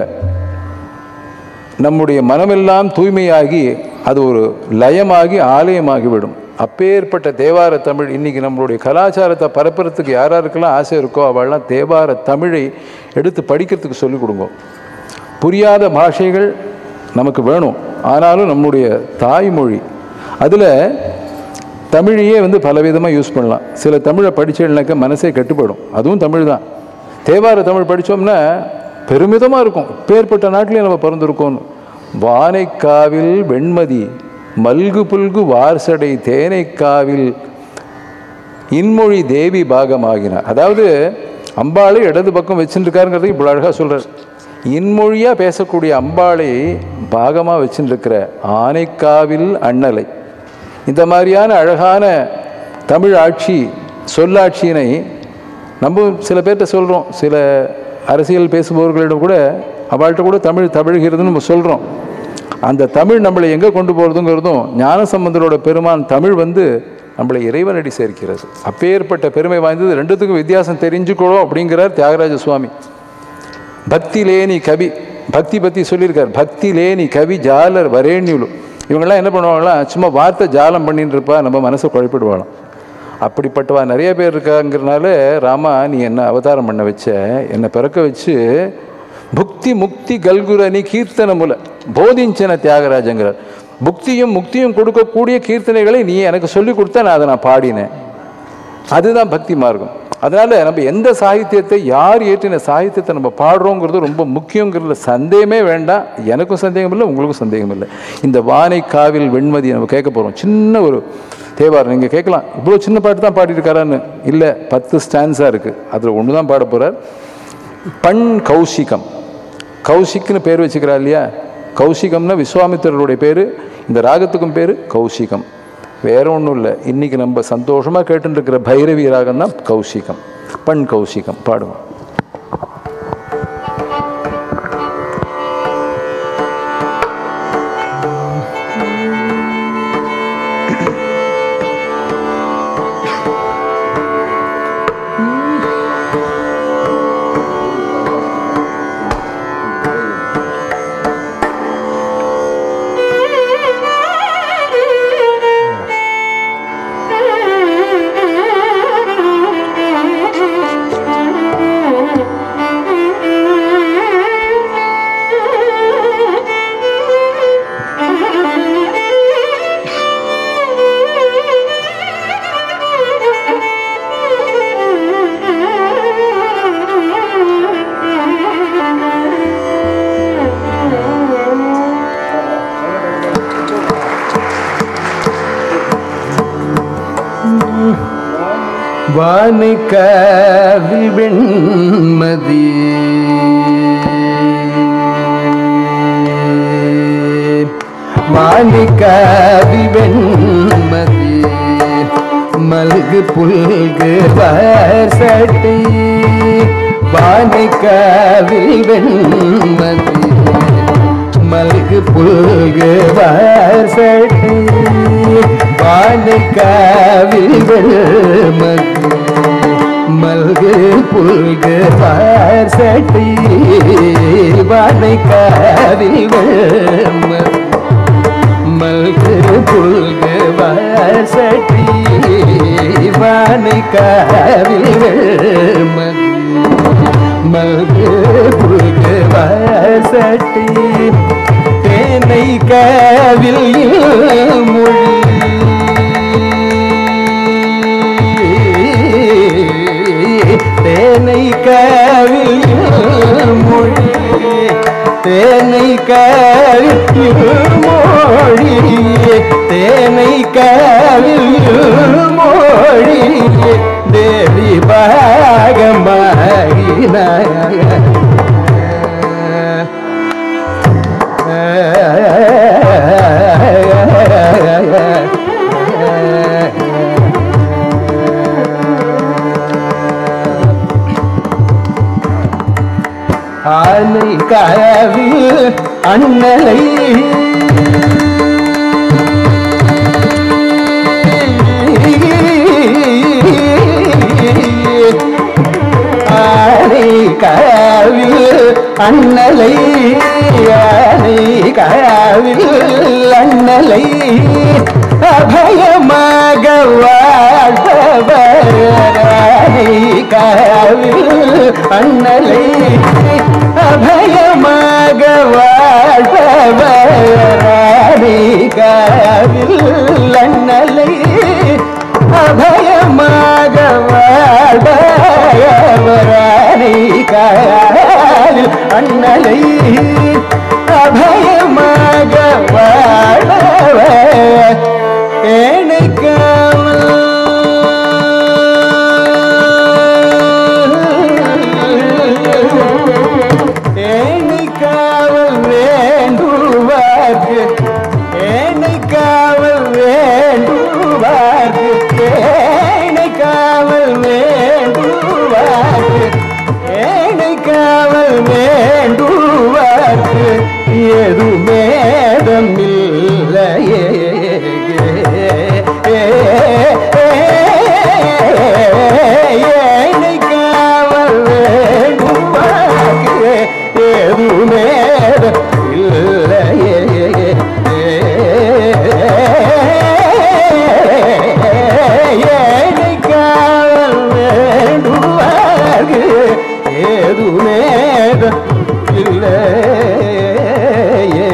நம்முடைய மனமெல்லாம் தூய்மையாகி அது ஒரு லயமாகி ஆலயமாகிவிடும் அப்பேற்பட்ட தேவார தமிழ் இன்னைக்கு நம்மளுடைய கலாச்சாரத்தை பரப்புறதுக்கு யார் யாருக்கெல்லாம் ஆசை இருக்கோ அவள்லாம் தேவார தமிழை எடுத்து படிக்கிறதுக்கு சொல்லிக் கொடுங்க புரியாத பாஷைகள் நமக்கு வேணும் ஆனாலும் நம்முடைய தாய்மொழி அதில் தமிழையே வந்து பலவிதமாக யூஸ் பண்ணலாம் சில தமிழை படிச்சேன்னாக்க மனசே கட்டுப்படும் அதுவும் தமிழ் தான் தேவார தமிழ் படித்தோம்னா பெருமிதமாக இருக்கும் பேர்பட்ட நாட்டிலே நம்ம பிறந்திருக்கோம் வானைக்காவில் வெண்மதி மல்கு புல்கு வார்சடை தேனைக்காவில் இன்மொழி தேவி பாகமாகினார் அதாவது அம்பாளை இடது பக்கம் வச்சுருக்காருங்கிறது இவ்வளோ அழகாக சொல்கிறார் இன்மொழியாக பேசக்கூடிய அம்பாளை பாகமாக வச்சுருக்கிற ஆனைக்காவில் அண்ணலை இந்த மாதிரியான அழகான தமிழ் ஆட்சி சொல்லாட்சியினை நம்ம சில பேர்கிட்ட சொல்கிறோம் சில அரசியல் பேசுபவர்களிடம் கூட அவள்கிட்ட கூட தமிழ் தமிழ்கிறதுன்னு நம்ம சொல்கிறோம் அந்த தமிழ் நம்மளை எங்கே கொண்டு போகிறதுங்கிறதும் ஞானசம்பந்தரோட பெருமான் தமிழ் வந்து நம்மளை இறைவனடி சேர்க்கிறது அப்பேற்பட்ட பெருமை வாய்ந்தது ரெண்டுத்துக்கும் வித்தியாசம் தெரிஞ்சுக்கணும் அப்படிங்கிறார் தியாகராஜ சுவாமி பக்தி லேனி கவி பக்தி பற்றி சொல்லியிருக்கார் பக்தி லேனி கவி ஜாலர் வரேண்யுலு இவங்கெல்லாம் என்ன பண்ணுவாங்களாம் சும்மா வார்த்தை ஜாலம் பண்ணிட்டு இருப்பா நம்ம மனசை குழப்பிடுவாளாம் அப்படிப்பட்டவா நிறைய பேர் இருக்காங்கிறனால ராமா நீ என்ன அவதாரம் பண்ண வச்ச என்னை பிறக்க வச்சு புக்தி முக்தி கல்குரணி கீர்த்தன முல போதிஞ்சன தியாகராஜங்கிறார் புக்தியும் முக்தியும் கொடுக்கக்கூடிய கீர்த்தனைகளை நீ எனக்கு சொல்லி கொடுத்தா நான் அதை நான் பாடினேன் அதுதான் பக்தி மார்க்கம் அதனால நம்ம எந்த சாகித்யத்தை யார் ஏற்றின சாகித்யத்தை நம்ம பாடுறோங்கிறது ரொம்ப முக்கியங்கிறதுல சந்தேகமே வேண்டாம் எனக்கும் சந்தேகம் இல்லை உங்களுக்கும் சந்தேகம் இல்லை இந்த வானை காவில் வெண்மதி நம்ம கேட்க போகிறோம் சின்ன ஒரு தேவாரம் நீங்கள் கேட்கலாம் இவ்வளோ சின்ன பாட்டு தான் பாடியிருக்காரான்னு இல்லை பத்து ஸ்டான்ஸாக இருக்குது அதில் ஒன்று தான் பாட போகிறார் பண் கௌசிகம் கௌசிக்னு பேர் வச்சுக்கிறா இல்லையா கௌசிகம்னா விஸ்வாமித்திரருடைய பேர் இந்த ராகத்துக்கும் பேர் கௌசிகம் வேற ஒன்றும் இல்லை இன்னைக்கு நம்ம சந்தோஷமாக கேட்டுட்டு இருக்கிற பைரவி ராகம் தான் கௌசிகம் பண் கௌசிகம் பாடுவோம் வானுக்காவில் வெண்மதி வானுக்காவில் வெண்மதி மல்கு புல்கு வாசட்டி வானுக்காவில் வெண்மதி மல்கு புல்கு வாசட்டி வானுக்காவில் வெண்மதி மல்கு புல்கு வாசட்டி வானுக்காவில் வெண்மதி மல்கு புல்கு வாசட்டி வானுக்காவில் வெண்மதி மல்கு புல்கு வாசட்டி தேனை காவில் மொழி தேனை காவில் மொழி தேனை காவில் மொழி தேனை காவில் மொழி தேவி பாகமாகினாய ஆனை கவில் அண்ணலை ஆனை கவில் அண்ணலை ஆனை கவில் அண்ணலை அபயமாக வாழ்பவர் ஆனை கவில் அண்ணலை அபயமாக வாழ்பவர் ஆனை கவில் அண்ணலை அபயமாக வாழ்பவரானை காலில் அண்ணலை அபயமாக வாழ்பவர் ஏனை ஏனை காவல் வேண்டுவார்க்கு ஏனை காவல் வேண்டுவார்க்கு ஏனை காவல் வேண்டுவார்க்கு ஏனை காவல் வேண்டுவார்க்கு எது மேதம் இல்லையே ஏனை காவல் வேண்டுவார்க்கு எது மேதம் இல்லையே ஏனை காவல் வேண்டுவார்க்கு ஏது நேரம் இல்லையே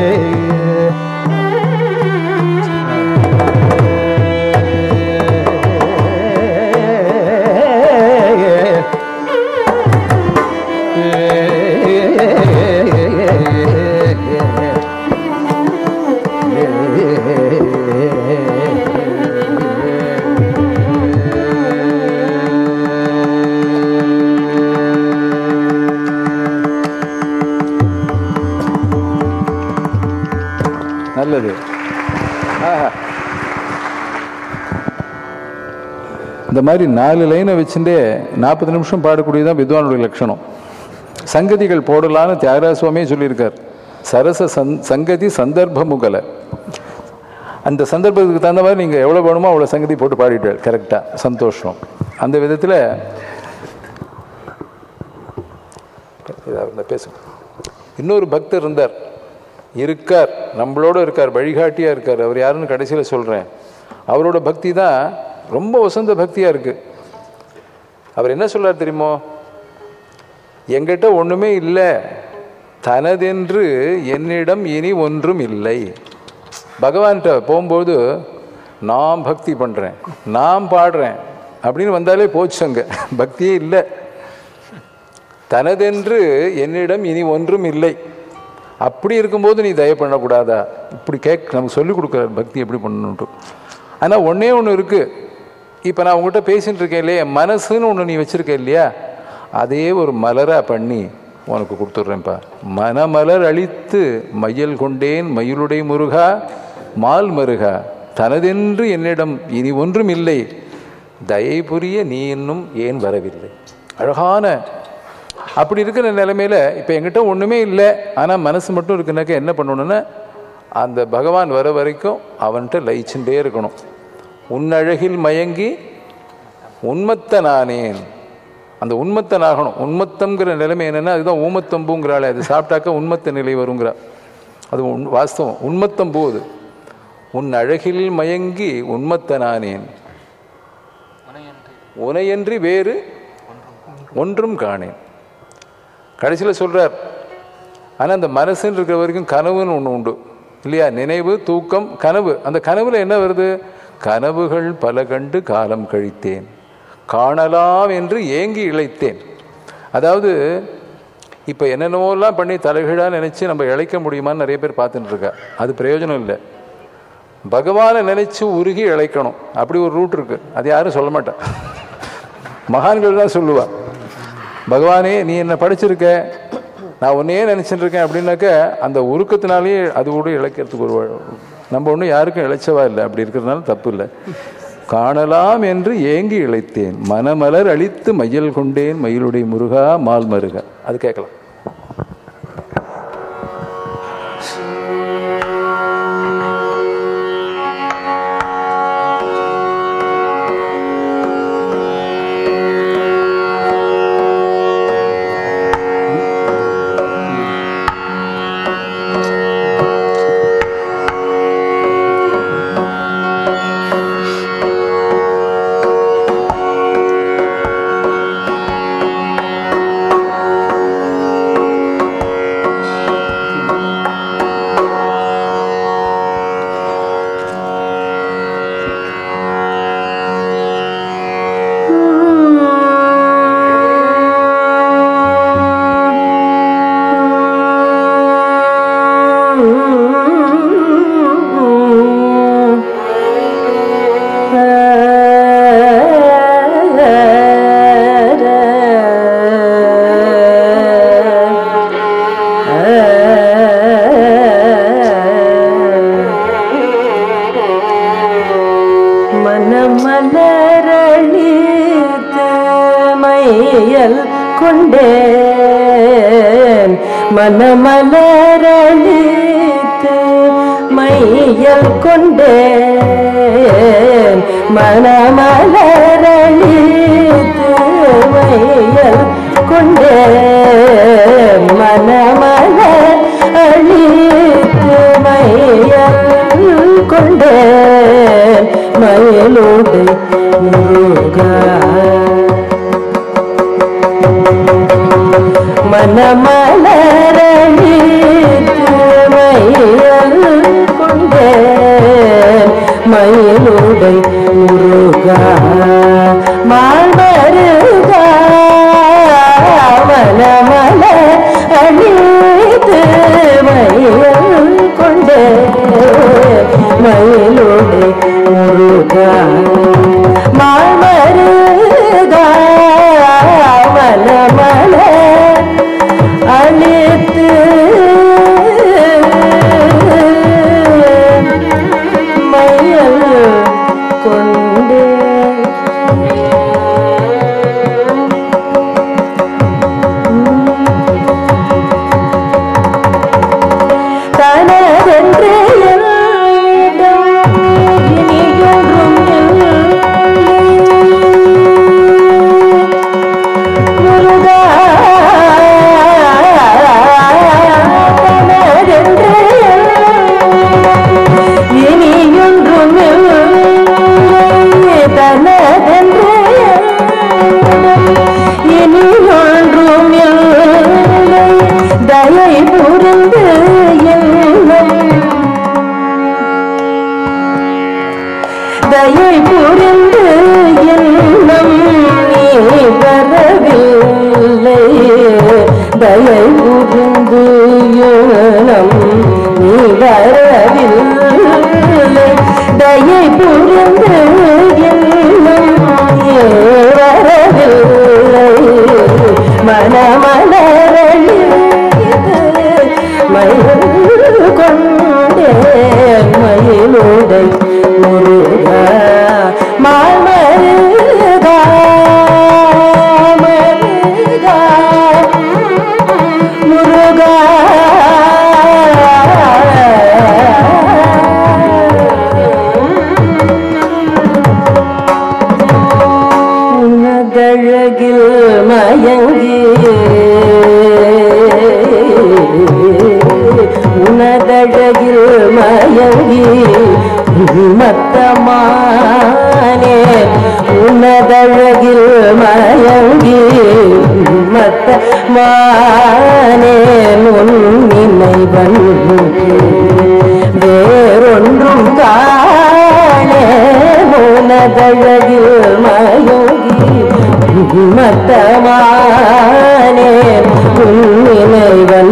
நல்லது ஆஹா. இந்த மாதிரி நாலு லைனை வச்சுட்டே நாற்பது நிமிஷம் பாடக்கூடியதான் வித்வானுடைய லட்சணம் சங்கதிகள் போடலான்னு தியாகராஜ சுவாமியே சொல்லியிருக்கார் சரச சந் சங்கதி சந்தர்ப்ப முகலை அந்த சந்தர்ப்பத்துக்கு தகுந்த மாதிரி நீங்கள் எவ்வளோ வேணுமோ அவ்வளோ சங்கதி போட்டு பாடிட்டார் கரெக்டாக சந்தோஷம் அந்த விதத்தில் பேசுங்க இன்னொரு பக்தர் இருந்தார் இருக்கார் நம்மளோட இருக்கார் வழிகாட்டியாக இருக்கார் அவர் யாருன்னு கடைசியில் சொல்கிறேன் அவரோட பக்தி தான் ரொம்ப வசந்த பக்தியாக இருக்குது அவர் என்ன சொல்றார் தெரியுமோ எங்கிட்ட ஒன்றுமே இல்லை தனதென்று என்னிடம் இனி ஒன்றும் இல்லை பகவான்கிட்ட போகும்போது நான் பக்தி பண்ணுறேன் நான் பாடுறேன் அப்படின்னு வந்தாலே போச்சு அங்கே பக்தியே இல்லை தனதென்று என்னிடம் இனி ஒன்றும் இல்லை அப்படி இருக்கும்போது நீ தயவு பண்ணக்கூடாதா இப்படி கேக் நமக்கு சொல்லிக் கொடுக்குற பக்தி எப்படி பண்ணணுன்ட்டு ஆனால் ஒன்றே ஒன்று இருக்குது இப்போ நான் உங்கள்கிட்ட பேசிட்டு இருக்கேன் இல்லையா மனசுன்னு ஒன்று நீ வச்சுருக்க இல்லையா அதே ஒரு மலராக பண்ணி உனக்கு கொடுத்துட்றேன்ப்பா மனமலர் அழித்து மையல் கொண்டேன் மயிலுடை முருகா மால் மருகா தனதென்று என்னிடம் இனி ஒன்றும் இல்லை தயை புரிய நீ இன்னும் ஏன் வரவில்லை அழகான அப்படி இருக்கிற நிலைமையில இப்போ எங்கிட்ட ஒன்றுமே இல்லை ஆனால் மனசு மட்டும் இருக்குனாக்க என்ன பண்ணணும்னா அந்த பகவான் வர வரைக்கும் அவன்கிட்ட லயிச்சுட்டே இருக்கணும் உன்னழகில் மயங்கி உண்மத்தனானேன் அந்த உண்மத்தன் ஆகணும் உண்மத்தம்ங்கிற நிலைமை என்னன்னா அதுதான் ஊமத்தம்பூங்கிறாளே அது சாப்பிட்டாக்க உண்மத்த நிலை வருங்கிறா அது உண் வாஸ்தவம் உண்மத்தம்பூ அது உன் அழகில் மயங்கி உண்மத்தனானேன் உனையன்றி வேறு ஒன்றும் காணேன் கடைசியில் சொல்றார் ஆனால் அந்த மனசுன்னு இருக்கிற வரைக்கும் கனவுன்னு ஒன்று உண்டு இல்லையா நினைவு தூக்கம் கனவு அந்த கனவுல என்ன வருது கனவுகள் பல கண்டு காலம் கழித்தேன் காணலாம் என்று ஏங்கி இழைத்தேன் அதாவது இப்போ என்னென்னவோலாம் பண்ணி தலைகீழாக நினச்சி நம்ம இழைக்க முடியுமான்னு நிறைய பேர் பார்த்துட்டு இருக்கா அது பிரயோஜனம் இல்லை பகவானை நினைச்சு உருகி இழைக்கணும் அப்படி ஒரு ரூட் இருக்கு அது யாரும் சொல்ல மாட்டா மகான்கள் தான் சொல்லுவா பகவானே நீ என்ன படிச்சிருக்க நான் உன்னையே நினைச்சிட்டு இருக்கேன் அப்படின்னாக்க அந்த உருக்கத்தினாலேயே அது கூட இழைக்கிறதுக்கு ஒரு வழி. நம்ம ஒன்றும் யாருக்கும் இழைச்சவா இல்லை அப்படி இருக்கிறதுனால தப்பு இல்லை காணலாம் என்று ஏங்கி இழைத்தேன் மனமலர் அழித்து மையல் கொண்டேன் மயிலுடைய முருகா மால் மருகா அது கேட்கலாம் மையல் கொண்டேன் மனமலரளித்து மையல் கொண்டேன் மனமலரளித்து மையல் கொண்டேன் மனமலர் அழித்து மையல் கொண்டேன் மயிலோடு முருகா மனமலரழித்து மயில் கொண்டேன் மயிலுடை முருகா மால்மருகா மனமல அழித்து மயில் கொண்டேன் மயிலுடை முருகா மால்மருகா மனமல அழித்து மையல் கொண்டே தனதென்று என்னிடம் இனியொன்றும் இல்லை. முருகா தனதென்று இனியொன்றும் இல்லை. தனதென்று இனியொன்றும் இல்லை. தயை புரிந்து என்னை தயை புரிந்து எண்ணம் நீ வரவில்லை தயை புரிந்து எண்ணம் நீ வரவில்லை தயை புரிந்து எண்ணம் நீ வரவில்லை மனமலரழிது மயில் கொண்டே மயிலுடை முருகா மாமருகா மருகா முருகா உனதழகில் மயங்கி உனதழகில் மயங்கி மத்தமானே உனதழகில் மயங்கி மத்தமானே உன் நினைவன் வேறொன்றும் காணே உனதழகில் மயங்கி மத்தமானே உன் நினைவன்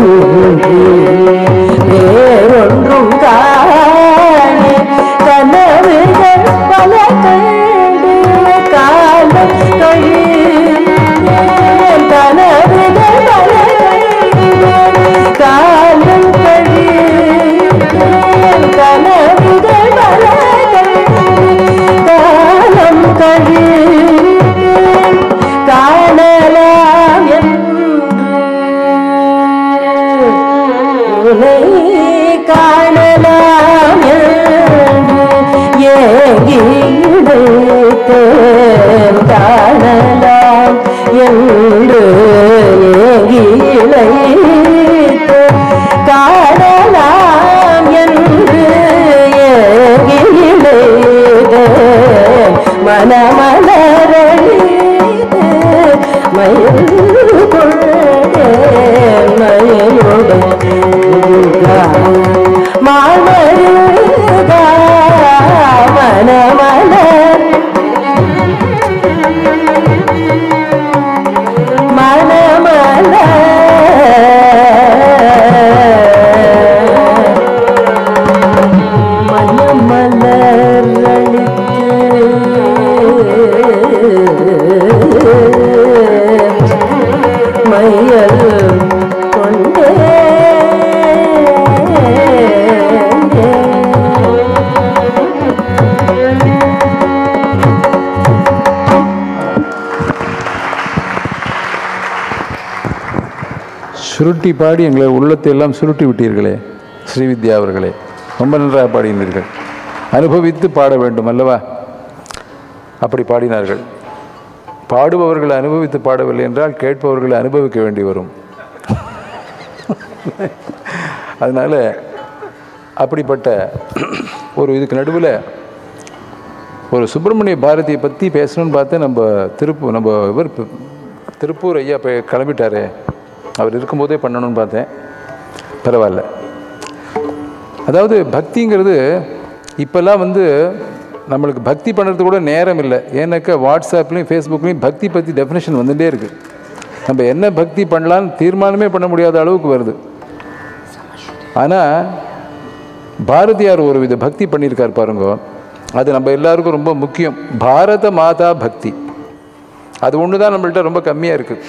வேறொன்றும் காணே கனவுகள் பல கண்டு காலம் கழிந்தேன் கனவுகள் பல கண்டு காலம் கழிந்தேன் கனவுகள் பல கண்டு காலம் கழிந்தேன் காணலாம் என்று உனை காணலாம் என்று ஏங்கி இழைத்தேன் காணலாம் என்று ஏங்கி இழைத்தேன் காணலாம் என்று ஏங்கி இழைத்தேன் மனமலரழிது மயில் கொண்டே மயிலுடன் முருகா மாமருகா மனமலர் மனமலர் மனமலரளித்து மையல் கொண்டே சுருட்டி பாடி எங்களை உள்ளத்தை எல்லாம் சுருட்டி விட்டீர்களே ஸ்ரீவித்யா அவர்களே ரொம்ப நன்றாக பாடினீர்கள் அனுபவித்து பாட வேண்டும் அல்லவா அப்படி பாடினார்கள் பாடுபவர்கள் அனுபவித்து பாடவில்லை என்றால் கேட்பவர்களை அனுபவிக்க வேண்டி வரும் அதனால அப்படிப்பட்ட ஒரு இதுக்கு நடுவில் ஒரு சுப்பிரமணிய பாரதியை பற்றி பேசணும்னு பார்த்து நம்ம திருப்பூர் நம்ம இவர் ப- திருப்பூர் ஐயா இப்போ கிளம்பிட்டாரே அவர் இருக்கும்போதே பண்ணணும்னு பார்த்தேன் பரவாயில்ல அதாவது பக்திங்கிறது இப்போல்லாம் வந்து நம்மளுக்கு பக்தி பண்ணுறது கூட நேரம் இல்லை ஏன்னாக்கா வாட்ஸ்அப்லேயும் ஃபேஸ்புக்லேயும் பக்தி பற்றி டெஃபினேஷன் வந்துட்டே இருக்குது நம்ம என்ன பக்தி பண்ணலான்னு தீர்மானமே பண்ண முடியாத அளவுக்கு வருது ஆனால் பாரதியார் ஒரு வித பக்தி பண்ணியிருக்கார் பாருங்க அது நம்ம எல்லாருக்கும் ரொம்ப முக்கியம் பாரத மாதா பக்தி அது ஒன்று தான் நம்மள்ட்ட ரொம்ப கம்மியாக இருக்குது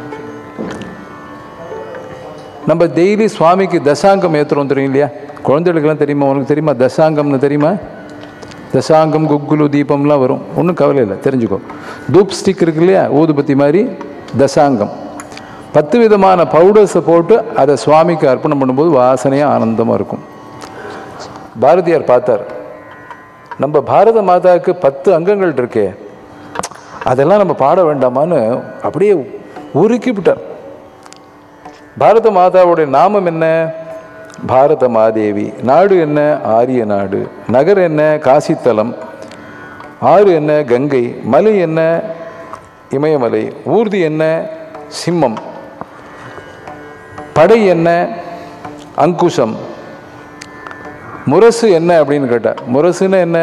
நம்ம டெய்லி சுவாமிக்கு தசாங்கம் ஏற்றுறோம் தெரியும் இல்லையா குழந்தைகளுக்கெல்லாம் தெரியுமா உனக்கு தெரியுமா தசாங்கம்னு தெரியுமா தசாங்கம் குக்குலு தீபம்லாம் வரும் ஒன்றும் கவலை இல்லை தெரிஞ்சுக்கோ தூப் ஸ்டிக் இருக்கு இல்லையா ஊதுபத்தி மாதிரி தசாங்கம் பத்து விதமான பவுடர்ஸை போட்டு அதை சுவாமிக்கு அர்ப்பணம் பண்ணும்போது வாசனையாக ஆனந்தமாக இருக்கும் பாரதியார் பார்த்தார் நம்ம பாரத மாதாவுக்கு பத்து அங்கங்கள் இருக்கே அதெல்லாம் நம்ம பாட வேண்டாமான்னு அப்படியே உருக்கி விட்டார் பாரத மாதாவுடைய நாமம் என்ன பாரத மாதேவி நாடு என்ன ஆரிய நாடு நகர் என்ன காசித்தலம் ஆறு என்ன கங்கை மலை என்ன இமயமலை ஊர்தி என்ன சிம்மம் படை என்ன அங்குஷம் முரசு என்ன அப்படின்னு கேட்டா முரசுன்னு என்ன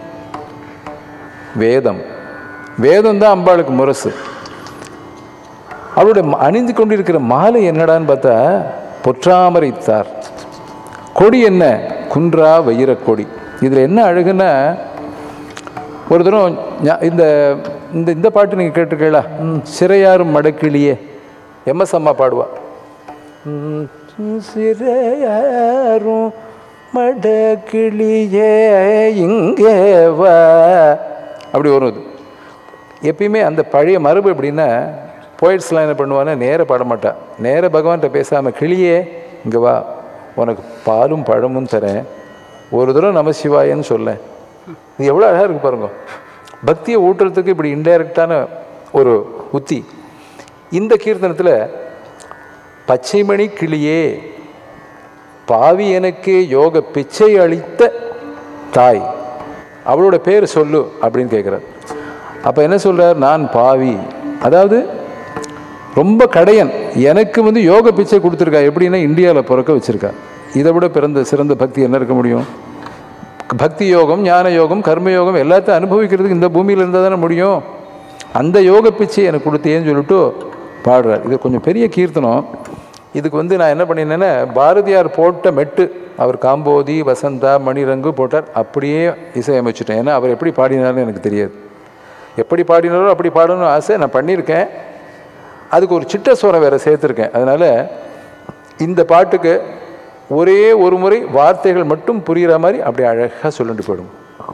வேதம் வேதம் தான் அம்பாளுக்கு முரசு அவருடைய ம- அணிந்து கொண்டிருக்கிற மாலை என்னடான்னு பார்த்தா பொற்றாமரைத்தார் கொடி என்ன குன்றா வைரக் கொடி இதில் என்ன அழகுன்னா ஒரு தரம் ஞா- இந்த இந்த இந்த பாட்டு நீங்கள் கேட்டிருக்கீங்களா ம், சிறையாரும் மடக்கிளியே எம்எஸ் அம்மா பாடுவா ம், சிறையாரும் மடக்கிளியே இங்கே வா அப்படி வரும் அது எப்பயுமே அந்த பழைய மரபு எப்படின்னா போயிட்ஸ்லாம் என்ன பண்ணுவான்னா நேர பாட மாட்டா நேர பகவான்கிட்ட பேசாமல் கிளியே இங்கே வா உனக்கு பாலும் பழமும் தரேன் ஒரு தடவை நமசிவாயன்னு சொல்ல இது எவ்வளோ அழகாக இருக்கு பாருங்க பக்தியை ஊட்டுறதுக்கு இப்படி இன்டைரக்டான ஒரு உத்தி இந்த கீர்த்தனத்தில் பச்சைமணி கிளியே பாவி எனக்கு யோக பிச்சை அளித்த தாய் அவளோட பேர் சொல்லு அப்படின்னு கேட்குறார் அப்போ என்ன சொல்றார் நான் பாவி அதாவது ரொம்ப கடையன் எனக்கு வந்து யோக பிச்சை கொடுத்துருக்கா எப்படின்னா இந்தியாவில் பிறக்க வச்சிருக்கா இதை விட பிறந்த சிறந்த பக்தி என்ன இருக்க முடியும் பக்தி யோகம் ஞான யோகம் கர்ம யோகம் எல்லாத்தையும் அனுபவிக்கிறதுக்கு இந்த பூமியில் இருந்தால் தானே முடியும் அந்த யோக பிச்சை எனக்கு கொடுத்தேன்னு சொல்லிட்டு பாடுறார் இது கொஞ்சம் பெரிய கீர்த்தனம் இதுக்கு வந்து நான் என்ன பண்ணினேன்னா பாரதியார் போட்ட மெட்டு அவர் காம்போதி வசந்தா மணிரங்கு போட்டார் அப்படியே இசையமைச்சிட்டேன் ஏன்னா அவர் எப்படி பாடினார்னு எனக்கு தெரியாது எப்படி பாடினாரோ அப்படி பாடணும்னு ஆசை நான் பண்ணியிருக்கேன் அதுக்கு ஒரு சிட்ட சுரம் வேற சேர்த்துருக்கேன் அதனால இந்த பாட்டுக்கு ஒரே ஒரு முறை வார்த்தைகள் மட்டும் புரிகிற மாதிரி அப்படி அழகாக சொல்லிட்டு போயிடும்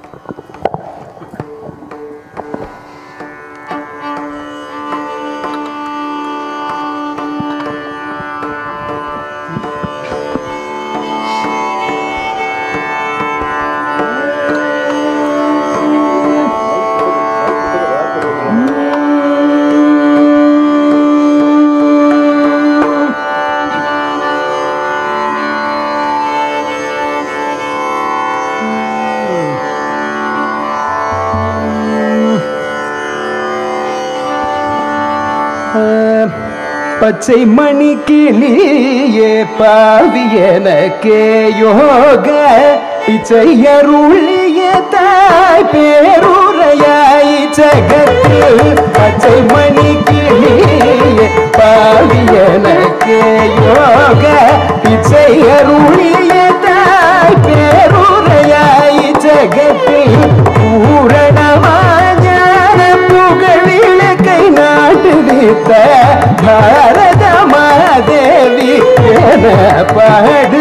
பச்சை மணி கிளியே பாவி எனக்கே யோக இச்சையருளிய தாய் பேருரையாய் ஜகத்தில் பச்சை மணி கிளியே பாவி எனக்கே யோக இச்சையருளிய தாய் பேருரையாய் ஜகத்தில் பூரணமான புகழிலக்கை நாட்டுவித்த பாரத மாதேவி என பாடு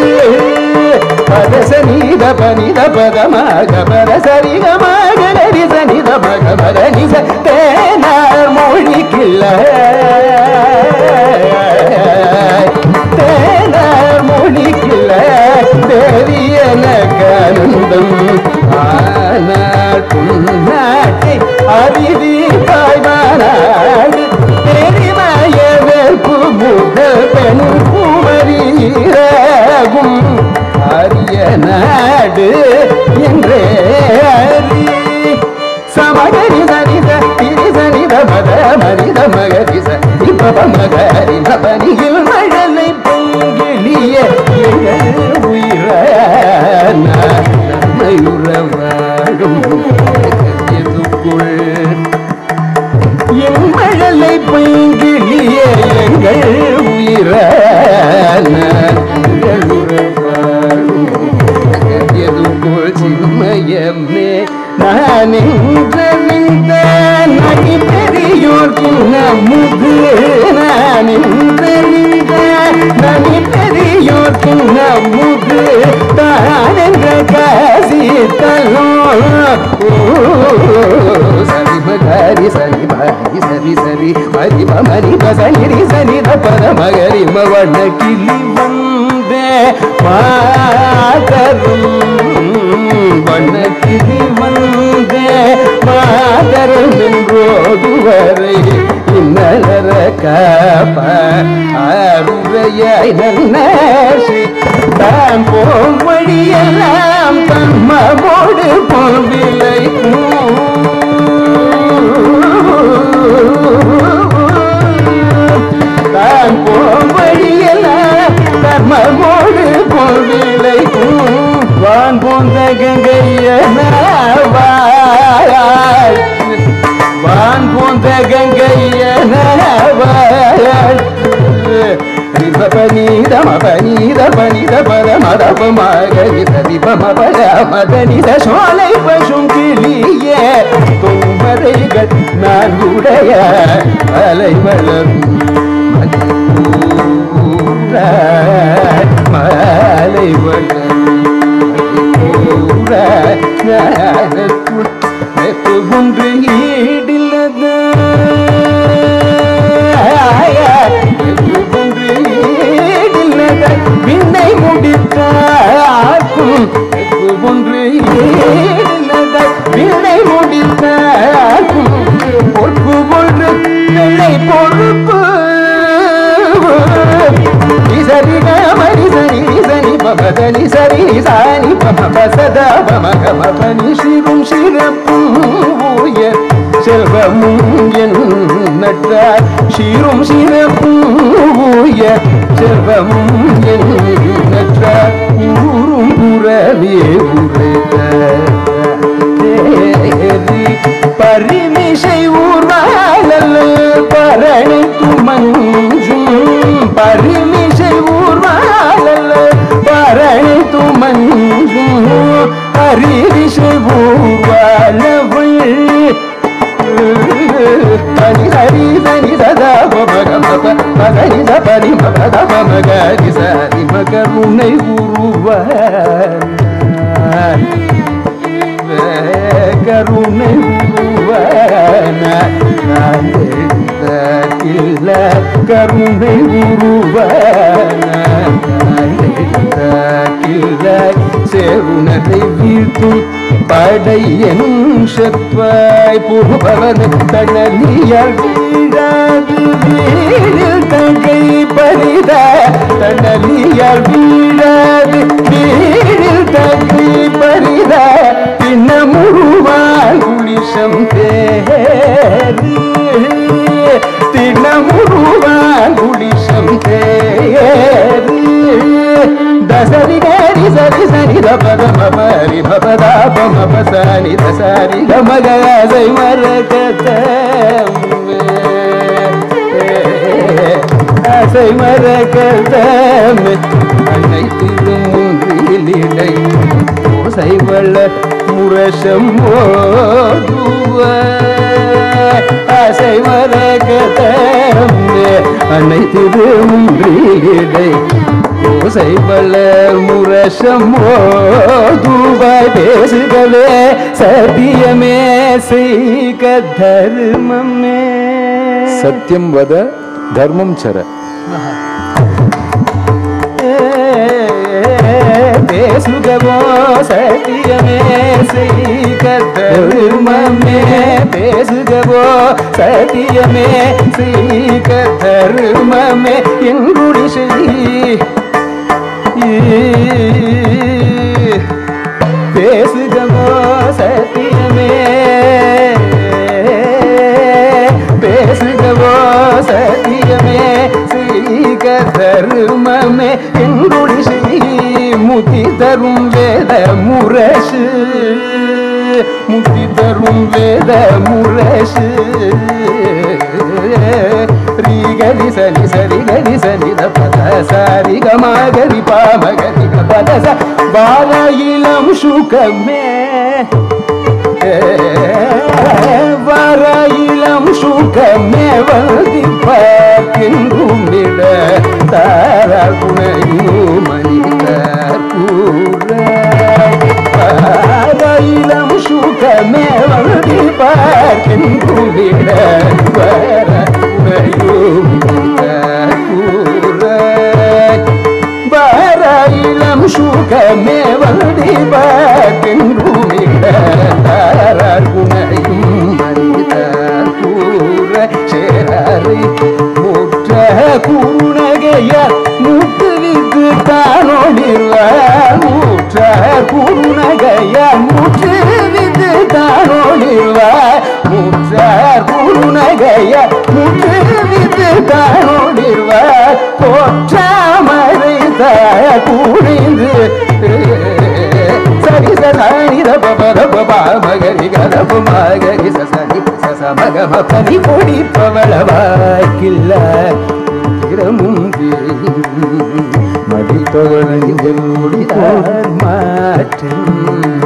பதசனித பனித பதமாக பரசரிகமாக நரிசனித பகவத நிச தேனார் மொழி கிள்ள நாட்டை அறிவி பாய்வானாடு பெருமய வெறுப்பு முதல் பெண் குமரீரகும் அரிய நாடு என்றே அறி సమగరి సరిద తిరి సరిద మద మరిద మగరి సరి பப மகரி பனியில் மழலை பொங்கிலிய உயிர மயுர வாழும் எதுக்குள் என் மழலை பொங்கிலிய எங்கள் உயிர எதுக்குள் சின்மயமே நான் நின்ற நகி பெரியோர்க்கும் நமுது நான் நின்ற நகி பெரியோர்க்கும் நமுது தான் என்ற காசி தலோ சரி மகரி சரி மகரி சரி சரி மரி மரி பசரி சரி பர மகரி மவன கிளி வந்தே மாதரும் வண்ணக்கிளி வந்தே மாதரும் என்றோதுவரை இன்னலர காப்ப அருவையாய் நன்னி தான் போம் வழியெல்லாம் தம்மோடு போவிலை தான் போம் வழியெல்லாம் தர்மமோடு போவிலை வான் போந்த கங்கையன வான் போந்த கங்கையன பனீத மபனீத பனித பத மதப மகரித விபம பத மதனித சோலை பசும் கிளிய தொங்கரைகள் நான் உடைய அலை வளரும் மலை வளரும் ஒன்று ஈடில்லத ஒன்று ஈடில்லத விண்ணை முடித்தாக்கும் ஒன்று ஈடில்லத விண்ணை முடித்தாக்கும் பொறுப்பு ஒன்று வெள்ளை பொறுப்பு சரி மரி சரி சரி பமதனி சரி சாணி பம சதா பம கம பனி சிறும் சிறப்பும் உயர் செல்வமும் எண்ணற்றார் சீரும் சிறப்பும் உயர் செல்வமும் எண்ணற்றார் ஊரும் புறவே உரைத்த பரிமிசை ஊர்வாழல் பரணி துமஞ்சும் பரிமிசை ஊர்வாழல் பரணி துமஞ்சும் அரிவிசை ஊர்வாழவள் பனி சரி சனி சதா பமக மகரி சபரி மகத பமகரி சரி மகருணை உருவான் கருணை உருவான இல்ல கருணை உருவான இல்ல சேருணரை வீழ்த்தும் படை என் சத்வாய் புகுபவன் தனலியால் வீழாது வீழில் தங்கை பரித தனலியால் வீழாது வீழில் தங்கை பரித தினமுருவான் குளிசம் தேரி தினமுருவான் குளிசம் தேரி தசரி கரி சரி சரி தபத மபரி பபதா பம பசனி தசரி கமகசை மரகதம் ஆசை மரகதம் அனைத்து மூன்றிலிடை ஓசை வள்ள முரசம் ஓதுவ ஆசை மரகதம் அனைத்து மூன்றிலிடை ஓசை வள்ள முரசம் ஓதுவாய் பேசுகவே சத்தியமே செய்க தர்மமே சத்தியம் வத தர்மம் சர பேசுகவோ சத்தியமே செய்கத்தருமமே பேசுகவோ சத்தியமே செய்கத்தருமமே எங்குடி செய் பேசுகவோ சத்தியமே பேசுகவோ சத்தியமே செய்க தருமமே எங்குடி செய் முத்தி தரும் வேத முரசு முத்தி தரும் வேத முரசு ரீகரி சனி சரி கரி சனி த பத சாரி கமாகரி பாமகரி பத ச பால இளம் சுகமே வரையிலம் சுகமே வந்திப்பென்றுமிட தாரகுணையும் மனிதர் கூற வரையிலம் சுகமே வந்திப்பென்றுமிட வரகுணையும் மனிதர் கூற பாராயிலம் சுகமே வந்தி பாக்கின்றுமிடார் குணையும் மனிதர் கூற சேரரை முற்ற கூணகைய முட்டு வித்து தானோடிர்வார் முற்ற கூணகைய முற்று வித்து தானோடிர்வார் முற்ற கூணகைய முற்று வித்து தானோடிர்வார் போற்றாமரை தாய கூழிந்து சரி சரி பபர பபா மகரி கதப மகரி சசனி சச மகம பனி பொடி பவள வாய்க்கில்ல திறமும் மடி தொழில் மாற்றம்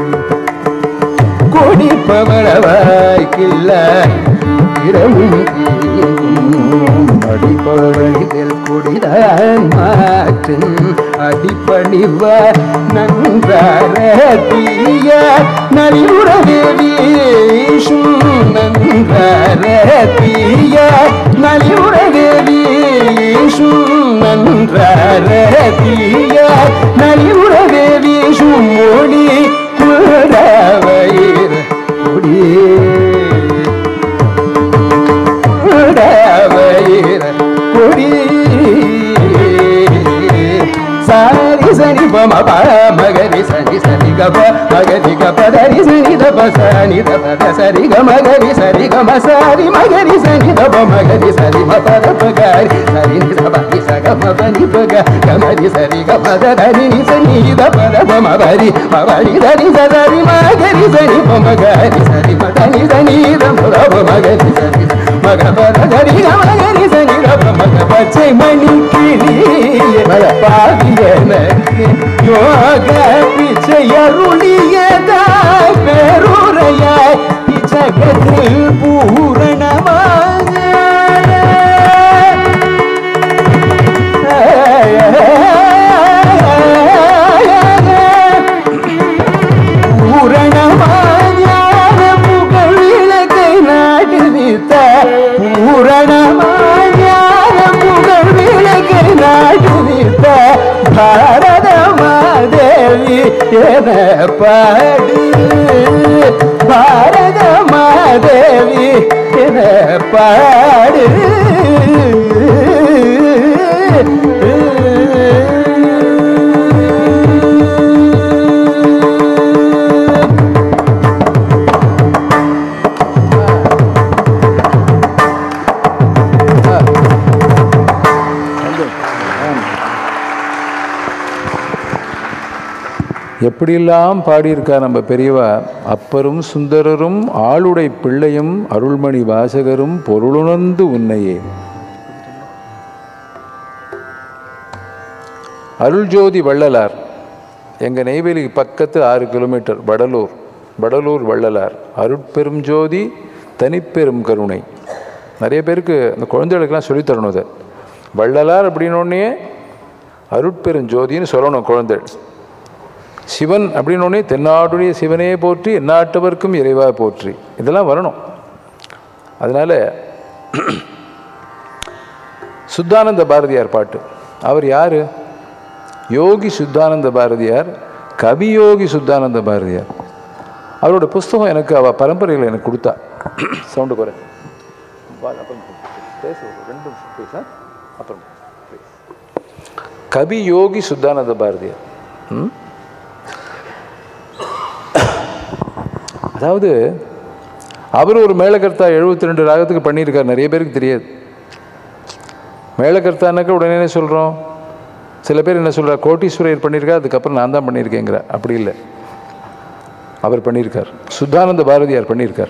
கொடி பவளவாய்க்கில்ல இரவும் அடிப்படையில் கொடிதான் மாற்றும் அடிப்பணிவார் நன்றார தீய நலிவுறவே வீசும் நன்றார தீய நலிவுறவே வீசும் நன்றார தீய நலிவுறவே வீசும் மொழி குழவயிர் கொடியே வயிற கொடி சாரி சனி பம ப மகரி சனி சரி கப மகரி கப தரி சனி தப சனி தப த சரி க மகரி சரி கம சாரி மகரி சனி தப மகரி சரி ம பத பகாரி சரி நி தப நி ச க ம ப நி ப க கமரி சரி க ப த தரி நி சனி தப த ப ம பரி ம பரி தரி ச தரி மகரி சரி ப மகரி சரி ம தனி சனி தப த ப மகரி சரி மக பத தரி க மகரி சனி தப மக பச்சை மணி கிளியே பாவியனக்கு யோக பிச்சையருளியதாய் பெருரையாய் இச்சகத்தில் பூரணமாக பூரணமான புகழ் விளக்கை நாட்டுவித்த பூரணமான புகழ் விளக்கை நாட்டுவித்த பாரத மாதேவி என பாடு பாரத மாதேவி என பாடு எப்படியெல்லாம் பாடியிருக்கார் நம்ம பெரியவா அப்பரும் சுந்தரரும் ஆளுடை பிள்ளையும் அருள்மணி வாசகரும் பொருளுணர்ந்து உன்னையே அருள்ஜோதி வள்ளலார் எங்கள் நெய்வேலி பக்கத்து ஆறு கிலோமீட்டர் வடலூர் வடலூர் வள்ளலார் அருட்பெரும் ஜோதி தனிப்பெரும் கருணை நிறைய பேருக்கு இந்த குழந்தைகளுக்கெல்லாம் சொல்லித் தரணும் அதை வள்ளலார் அப்படின்னோடனே அருட்பெரும் ஜோதின்னு சொல்லணும் குழந்தை சிவன் அப்படின்னோடனே தென்னாடுடைய சிவனே போற்றி எந்நாட்டவர்க்கும் இறைவா போற்றி இதெல்லாம் வரணும் அதனால் சுத்தானந்த பாரதியார் பாட்டு அவர் யார் யோகி சுத்தானந்த பாரதியார் கவியோகி சுத்தானந்த பாரதியார் அவரோட புஸ்தகம் எனக்கு அவ பரம்பரையில் எனக்கு கொடுத்தா சவுண்டு குறை வா, அப்புறம் பேசு ஒரு ரெண்டு நிமிஷம் பேச அப்புறம் பேசு. கவி யோகி சுத்தானந்த பாரதியார் ம்? அதாவது அவர் ஒரு மேலகர்த்தா எழுபத்தி ரெண்டு ராகத்துக்கு பண்ணியிருக்கார் நிறைய பேருக்கு தெரியாது மேலகர்த்தானாக்க உடனே என்ன சொல்கிறோம் சில பேர் என்ன சொல்கிறா கோட்டீஸ்வரர் பண்ணியிருக்கார் அதுக்கப்புறம் நான் தான் பண்ணியிருக்கேங்கிற அப்படி இல்லை அவர் பண்ணியிருக்கார் சுத்தானந்த பாரதியார் பண்ணியிருக்கார்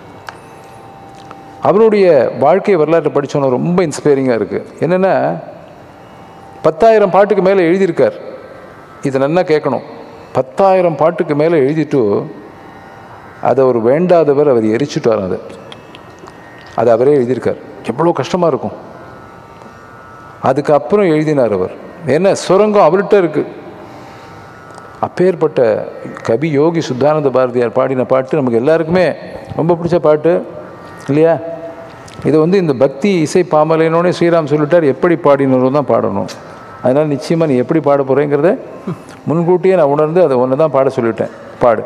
அவருடைய வாழ்க்கை வரலாற்றை படிச்சோன்னா ரொம்ப இன்ஸ்பைரிங்காக இருக்குது என்னென்னா பத்தாயிரம் பாட்டுக்கு மேலே எழுதியிருக்கார் இதை நல்லா கேட்கணும் பத்தாயிரம் பாட்டுக்கு மேலே எழுதிட்டு அதை ஒரு வேண்டாதவர் அவர் எரிச்சுட்டார் அதை அதை அவரே எழுதியிருக்கார் எவ்வளோ கஷ்டமாக இருக்கும் அதுக்கப்புறம் எழுதினார் அவர் என்ன சுரங்கம் அவர்கிட்ட இருக்கு அப்பேற்பட்ட கவி யோகி சுத்தானந்த பாரதியார் பாடின பாட்டு நமக்கு எல்லாருக்குமே ரொம்ப பிடிச்ச பாட்டு இல்லையா இது வந்து இந்த பக்தி இசை பாமலைனோடனே ஸ்ரீராம் சொல்லிட்டார் எப்படி பாடினரோ தான் பாடணும் அதனால் நிச்சயமாக நீ எப்படி பாட போகிறேங்கிறத முன்கூட்டியே நான் உணர்ந்து அதை ஒன்று தான் பாட சொல்லிட்டேன் பாடு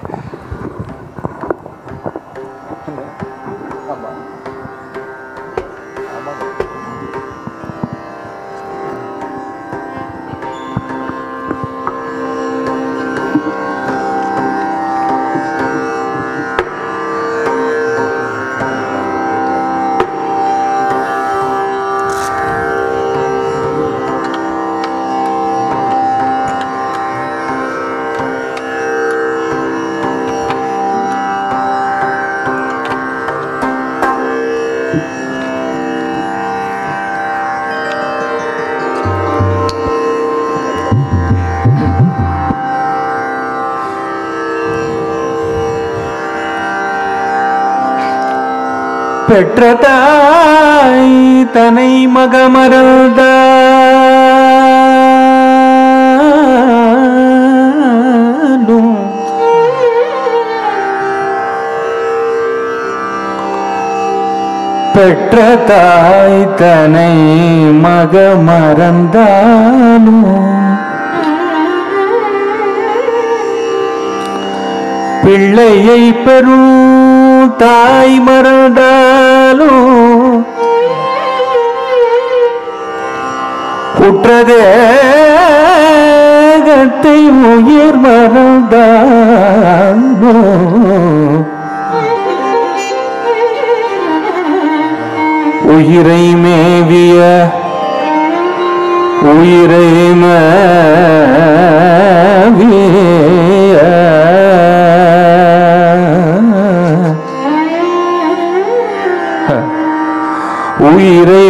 பெற்ற தாய் தனை மகமறந்த பெற்ற தாய் தனை மக மறந்தாலும் பிள்ளையை பெறும் தாய் மறந்தாலும் குற்றதேகத்தை உயிர் மறந்தாலும் உயிரை மேவிய உயிரை மேவிய உயிரை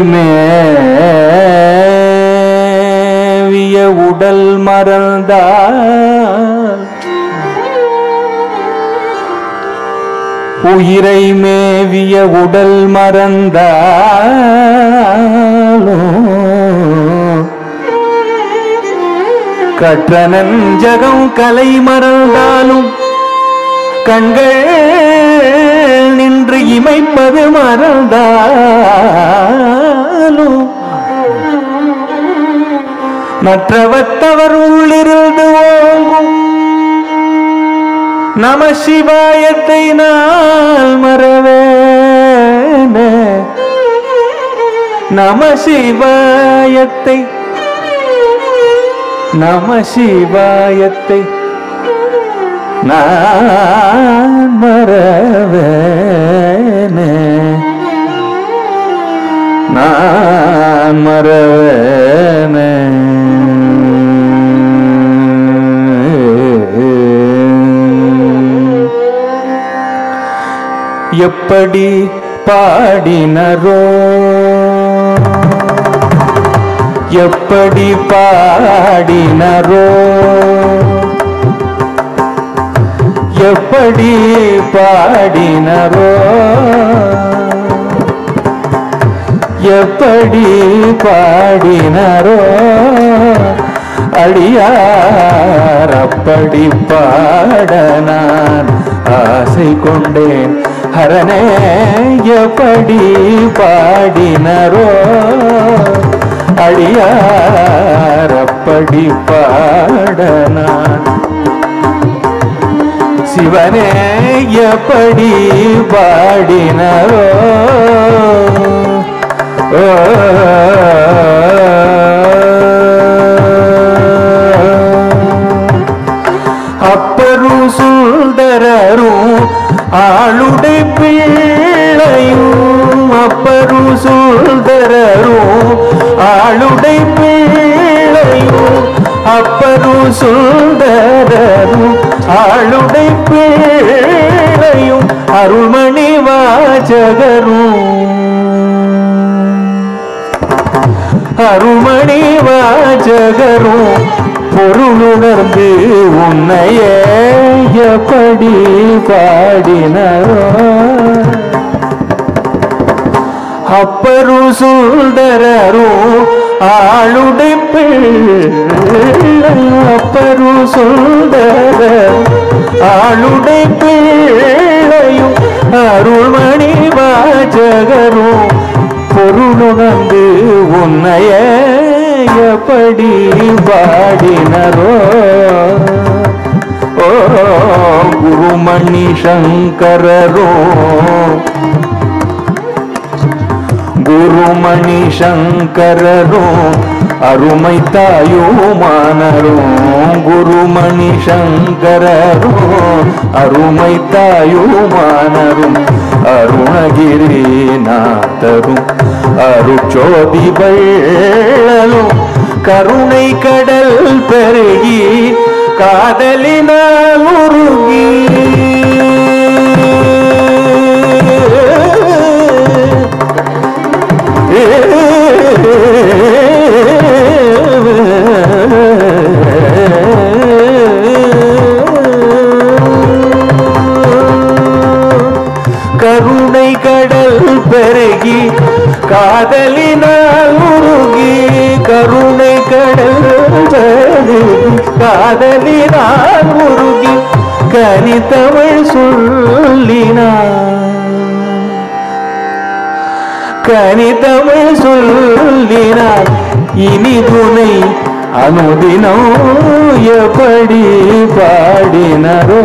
மேவிய உடல் மறந்தால் உயிரை மேவிய உடல் மறந்தாலும் கற்ற நஞ்சகம் கலை மறந்தாலும் கண்கள் நின்று இமைப்பது மறந்தாலும் மற்றவத்தவர் உள்ளிருந்து ஓங்கும் நம சிவாயத்தை நான் மறவேனே நம சிவாயத்தை நம சிவாயத்தை நான் மறவேனே நான் மறவேனே எப்படி பாடினரோ எப்படி பாடினரோ எப்படி பாடினரோ எப்படி பாடினரோ அடியார் அப்படி பாட நான் ஆசை கொண்டேன் ஹரனே எப்படி பாடினரோ அடியார் அப்படி பாட நான் சிவனே எப்படி பாடினரோ ஓ அப்பரு சுந்தரரும் ஆளுடை பிள்ளையும் அப்பரு சுந்தரரும் ஆளுடை பிள்ளையும் அப்பரு சுந்தரரும் ஆளுடை பிள்ளையும் அருள்மணி வாசகரும் அருமணி வாஜகரும் பொருளுணர்ந்து உன்னையே எப்படி பாடினரோ அப்பரு சுந்தரரும் ஆளுடை பிள்ளையும் அப்பரு சுந்தரர் ஆளுடை பிள்ளையும் அருள்மணி வாஜகரும் பொருளுணர்ந்து உன்னைய எப்படி பாடினரோ ஓ குருமணி சங்கரரோ குருமணி சங்கரரும் அருமை தாயுமானரும் குருமணி சங்கரரும் அருமை தாயுமானரும் அருணகிரிநாதரும் அருச்சோதி வெள்ளலும் கருணை கடல் பெருகி காதலினால் உருகி கருணை கடல் பெருகி காதலினால் உருகி கருணை கடல் பெருகி காதலினால் உருகி கனித்தமிழ் சொல்லினார் கனிதமிழ் சொல்லினார் இனி துணை அனுதினம் எப்படி பாடினரோ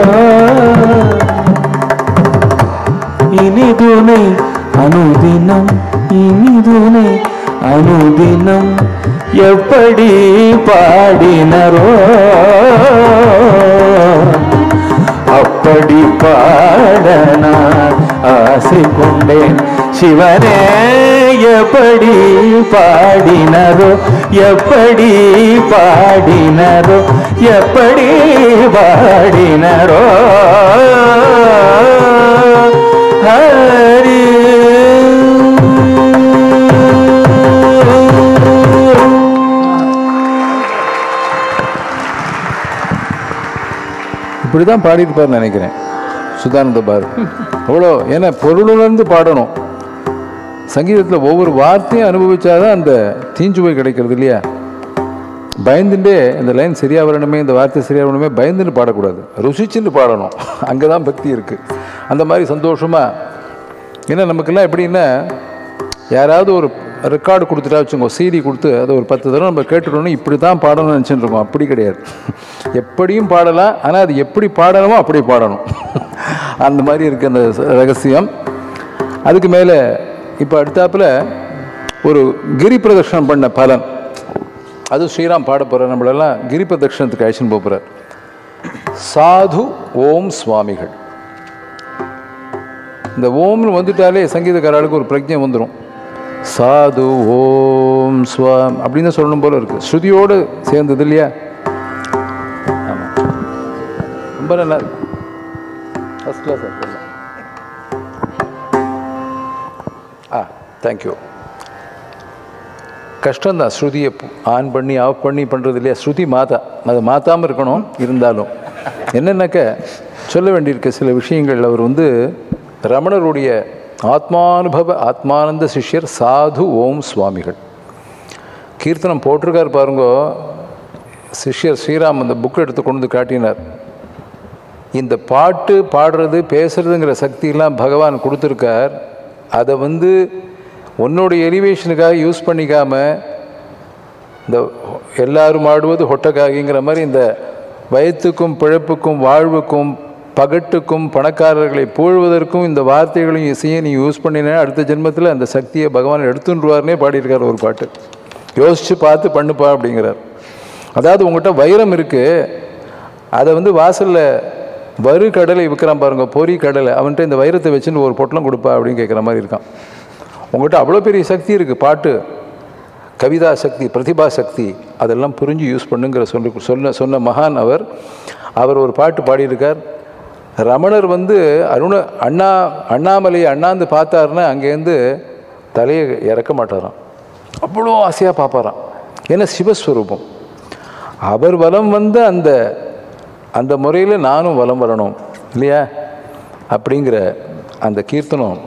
இனி துணை அனுதினம் இனி துணை அனுதினம் எப்படி பாடினரோ அப்படி பாட நான் ஆசை கொண்டேன் சிவனே எப்படி பாடினரோ எப்படி பாடினரோ எப்படி பாடினரோ ஹரி இப்படி தான் பாடியிருப்பார்னு நினைக்கிறேன் சுதானந்த பாரதி அவ்வளோ ஏன்னா பொருளுணர்ந்து பாடணும் சங்கீதத்தில் ஒவ்வொரு வார்த்தையும் அனுபவிச்சாதான் அந்த தீஞ்சுவை கிடைக்கிறது இல்லையா பயந்துட்டே இந்த லைன் சரியா வரணுமே இந்த வார்த்தை சரியா வரணுமே பயந்துன்னு பாடக்கூடாது ருசிச்சுன்னு பாடணும் அங்கே தான் பக்தி இருக்குது அந்த மாதிரி சந்தோஷமா ஏன்னா நமக்கெல்லாம் எப்படின்னா யாராவது ஒரு ரெக்கார்டு கொடுத்துட்டா வச்சுக்கோ சிடி கொடுத்து அதை ஒரு பத்து தடவை நம்ம கேட்டுட்டோம்னா இப்படி தான் பாடணும்னு நினச்சிட்டு இருக்கோம் அப்படி கிடையாது எப்படியும் பாடலாம் ஆனால் அது எப்படி பாடணுமோ அப்படி பாடணும் அந்த மாதிரி இருக்கு அந்த ரகசியம் அதுக்கு மேலே இப்போ அடுத்தாப்புல ஒரு கிரி பிரதட்சணம் பண்ண பலன் அது ஸ்ரீராம் பாட போகிறார் நம்மளெல்லாம் கிரி பிரதட்சணத்துக்கு அழைச்சின்னு போக போகிறார் சாது ஓம் சுவாமிகள் இந்த ஓம்னு வந்துட்டாலே சங்கீதக்காரர்களுக்கு ஒரு பிரஜை வந்துடும் சாது ஓம் ஸ்வாம் அப்படின்னு சொல்லணும் போல இருக்கு ஸ்ருதியோடு சேர்ந்தது இல்லையா ஆமாம் ரொம்ப நல்லா இருக்கு ஃபஸ்ட் கிளாஸ் ஆ தேங்க்யூ கஷ்டம்தான் ஸ்ருதியை ஆன் பண்ணி ஆஃப் பண்ணி பண்ணுறது இல்லையா ஸ்ருதி மாதா அது மாத்தாமல் இருக்கணும் இருந்தாலும் என்னென்னாக்க சொல்ல வேண்டியிருக்க சில விஷயங்கள் அவர் வந்து ரமணருடைய ஆத்மானுபவ ஆத்மானந்த சிஷ்யர் சாது ஓம் சுவாமிகள் கீர்த்தனம் போட்டிருக்கார் பாருங்கோ சிஷ்யர் ஸ்ரீராம் அந்த புக் எடுத்து கொண்டு வந்து காட்டினார் இந்த பாட்டு பாடுறது பேசுறதுங்கிற சக்தியெல்லாம் பகவான் கொடுத்துருக்கார் அதை வந்து உன்னோட எலிவேஷனுக்காக யூஸ் பண்ணிக்காம இந்த எல்லாரும் ஆடுவது ஹொட்டக்காகிங்கிற மாதிரி இந்த வயத்துக்கும் பிழைப்புக்கும் வாழ்வுக்கும் பகட்டுக்கும் பணக்காரர்களை புகழ்வதற்கும் இந்த வார்த்தைகளையும் இசையை நீ யூஸ் பண்ணினா அடுத்த ஜென்மத்தில் அந்த சக்தியை பகவான் எடுத்துருவார்னே பாடியிருக்கார் ஒரு பாட்டு யோசிச்சு பார்த்து பண்ணுப்பா அப்படிங்கிறார் அதாவது உங்கள்கிட்ட வைரம் இருக்கு அதை வந்து வாசலில் வறு கடலை விற்கிறான் பாருங்க பொறி கடலை அவன்கிட்ட இந்த வைரத்தை வச்சுன்னு ஒரு பொட்டலம் கொடுப்பா அப்படின்னு கேட்குற மாதிரி இருக்கான் உங்கள்கிட்ட அவ்வளோ பெரிய சக்தி இருக்குது பாட்டு கவிதா சக்தி பிரதிபா சக்தி அதெல்லாம் புரிஞ்சு யூஸ் பண்ணுங்கிற சொல்லி சொன்ன சொன்ன மகான் அவர் அவர் ஒரு பாட்டு பாடியிருக்கார் ரமணர் வந்து அருண அண்ணா அண்ணாமலையை அண்ணாந்து பார்த்தாருன்னா அங்கேருந்து தலையை இறக்க மாட்டாராம் அவ்வளோ ஆசையாக பார்ப்பாராம் ஏன்னா சிவஸ்வரூபம் அவர் வலம் வந்த அந்த அந்த முறையில் நானும் வலம் வரணும் இல்லையா அப்படிங்கிற அந்த கீர்த்தனம்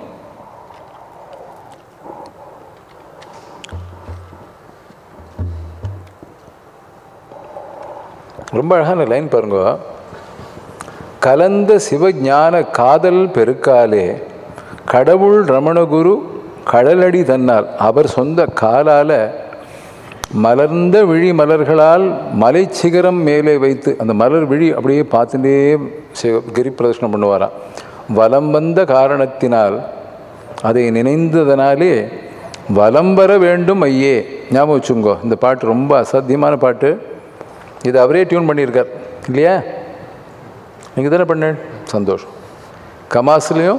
ரொம்ப அழகான லைன் பாருங்க கலந்த சிவஞான காதல் பெருக்காலே கடவுள் ரமணகுரு கடலடி தன்னால் அவர் சொந்த காலால மலர்ந்த விழி மலர்களால் மலைச்சிகரம் மேலே வைத்து அந்த மலர் விழி அப்படியே பார்த்துட்டே சிவ- கிரி பிரதர்ஷனம் பண்ணுவாராம் வலம் வந்த காரணத்தினால் அதை நினைந்ததனாலே வலம் வர வேண்டும் ஐயே ஞாபகம் வச்சுங்கோ இந்த பாட்டு ரொம்ப அசாத்தியமான பாட்டு இது அவரே டியூன் பண்ணியிருக்கார் இல்லையா நீங்கள் தானே பண்ண சந்தோஷம் கமாஸ்லேயும்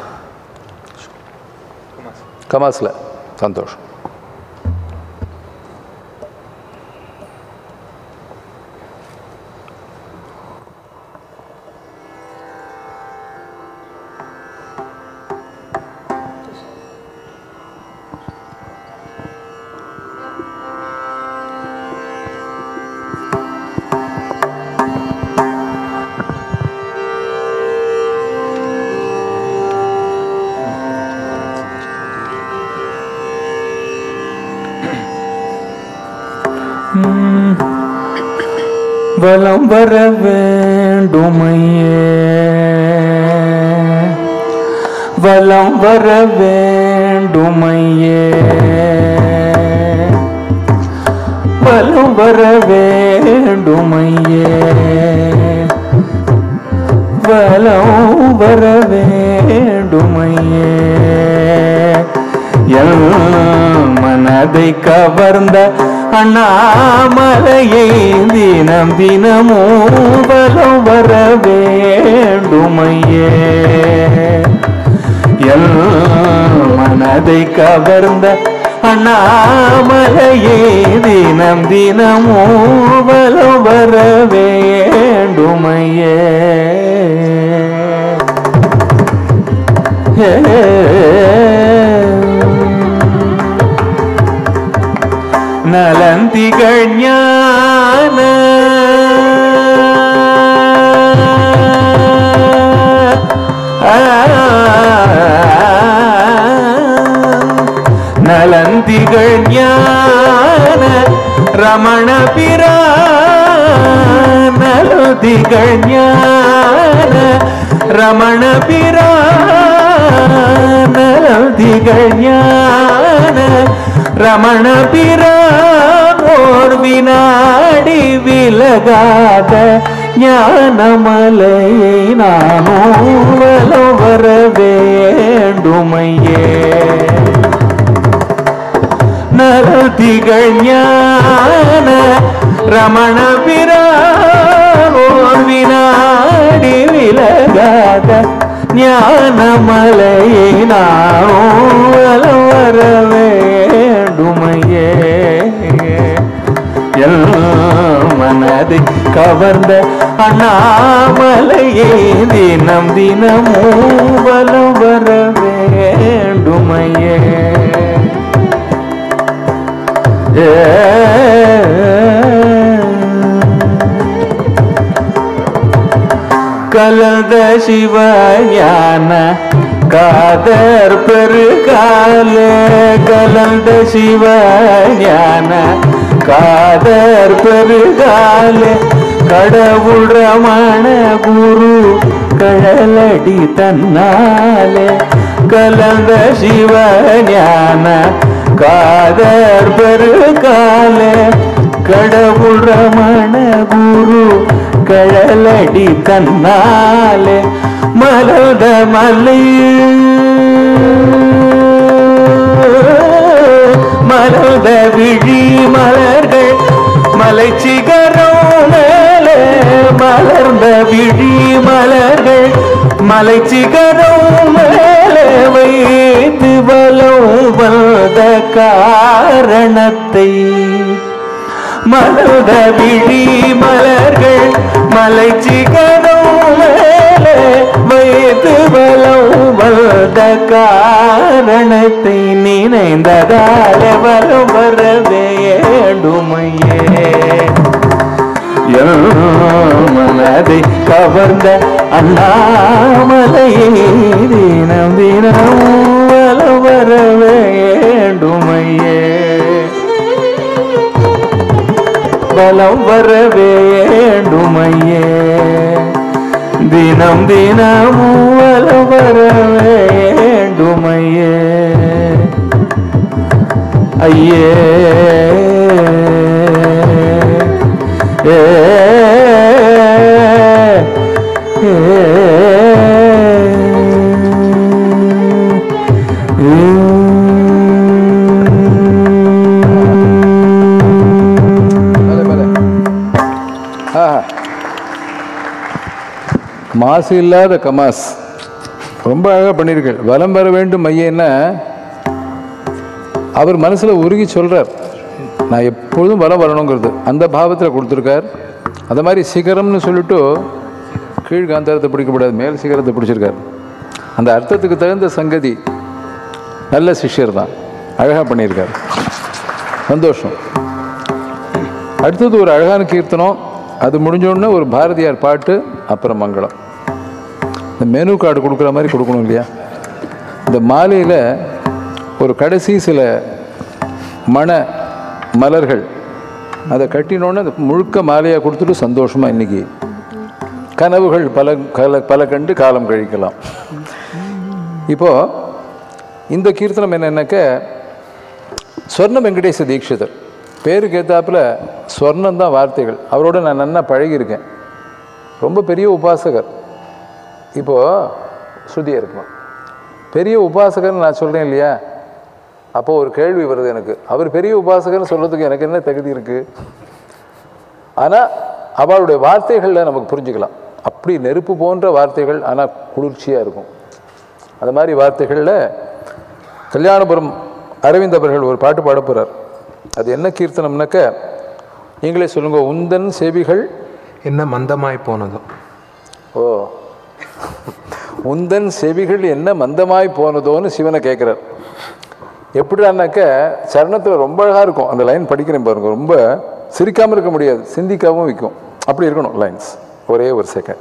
கமாஸில் சந்தோஷம் வலம் வர வேண்டுமையே வலம் வர வேண்டுமையே வலம் வர வேண்டுமையே வலம் வர வேண்டுமையே என் மனதை கவர்ந்த அண்ணாமலையை தினம் தினமும் வலம் வர வேண்டுமையே என் மனதை கவர்ந்த அண்ணாமலையே தினம் தினமும் வலம் வர வேண்டுமையே நலந்திகள் ஞான நலந்திகள் ஞான ரமண பிரான நலந்திகள் ஞான ரமண பிரான நலந்திகள் ஞான ரமண பிரானோர் வினாடி விலகாத ஞானமலையை நானும் வலம் வர வேண்டுமையே நரதிகள் ஞான ரமண பிரானோர் வினாடி விலகாத ஞானமலையை நானும் வலம் வர வேண்டுமையே என் மனதை கவர்ந்த அண்ணாமலையே தினம் தினமும் வலம் வர வேண்டுமையே கலந்த சிவஞான காதர் பெருகால கலந்த சிவஞான காதர் பெருகால கடவுள் ரமண குரு கழலடி தன்னாலே கலந்த சிவஞான காதர் பெருகால கடவுள் ரமண குரு கழலடி தன்னாலே மலர்ந்த மலை மலர்ந்த விழி மலர்கள் மலை சிகரம் மேலே மலர்ந்த விழி மலர்கள் மலை சிகரம் மேலே வைத்து வலம் வந்த காரணத்தை மலர்ந்த விழி மலர்கள் மலை சிகரம் மேலே வைத்து வலம் வந்த காரணத்தை நினைந்ததால வலம் வர வேண்டுமையே என் மனதை கவர்ந்த அண்ணாமலையே தினம் தினம் வலம் வர வேண்டுமையே பலம் வர வேண்டுமையே தினம் தினம் வலம் வர வேண்டுமையே ஐயே ஏ மேலே, மேலே. ஆஹா. மாசு இல்லாத கமாஸ் ரொம்ப அழகாக பண்ணியிருக்கள் வலம் வர வேண்டும் மையன்னா அவர் மனசில் உருகி சொல்கிறார் நான் எப்பொழுதும் வலம் வரணுங்கிறது அந்த பாவத்தில் கொடுத்துருக்கார் அந்த மாதிரி சிகரம்னு சொல்லிட்டு கீழ் காந்தாரத்தை பிடிக்கக்கூடாது மேல் சிகரத்தை பிடிச்சிருக்கார் அந்த அர்த்தத்துக்கு தகுந்த சங்கதி நல்ல சிஷ்யர் தான் அழகாக பண்ணியிருக்கார் சந்தோஷம் அடுத்தது ஒரு அழகான கீர்த்தனம் அது முடிஞ்ச உடனே ஒரு பாரதியார் பாட்டு அப்புறம் மங்களம் இந்த மெனு கார்டு கொடுக்குற மாதிரி கொடுக்கணும் இல்லையா இந்த மாலையில் ஒரு கடைசி சில மண மலர்கள் அதை கட்டினோடனே அது முழுக்க மாலையாக கொடுத்துட்டு சந்தோஷமாக இன்னைக்கு கனவுகள் பல கல பல கண்டு காலம் கழிக்கலாம் இப்போது இந்த கீர்த்தனம் என்னன்னாக்க ஸ்வர்ண வெங்கடேச தீட்சிதர் பேருக்கு ஏத்தாப்புல ஸ்வர்ணம் தான் வார்த்தைகள் அவரோட நான் நன்னா பழகியிருக்கேன் ரொம்ப பெரிய உபாசகர் இப்போது ஸ்ருதியாக இருக்கும் பெரிய உபாசகர்னு நான் சொல்கிறேன் இல்லையா அப்போ ஒரு கேள்வி வருது எனக்கு அவர் பெரிய உபாசகர்னு சொல்கிறதுக்கு எனக்கு என்ன தகுதி இருக்குது ஆனால் அவளுடைய வார்த்தைகளில் நமக்கு புரிஞ்சுக்கலாம் அப்படி நெருப்பு போன்ற வார்த்தைகள் ஆனால் குளிர்ச்சியாக இருக்கும் அந்த மாதிரி வார்த்தைகளில் கல்யாணபுரம் அரவிந்த் அவர்கள் ஒரு பாட்டு பாட போகிறார் அது என்ன கீர்த்தனம்னாக்க நீங்களே சொல்லுங்க உந்தன் செவிகள் என்ன மந்தமாய் போனதோ ஓ உந்தன் செவிகள் என்ன மந்தமாய் போனதோன்னு சிவனை கேட்குறார் எப்படின்னாக்க சரணத்தில் ரொம்ப அழகாக இருக்கும் அந்த லைன் படிக்கிறேன் பாருங்க ரொம்ப சிரிக்காமல் இருக்க முடியாது சிந்திக்காமல் விற்கும் அப்படி இருக்கணும் லைன்ஸ் ஒரே ஒரு செகண்ட்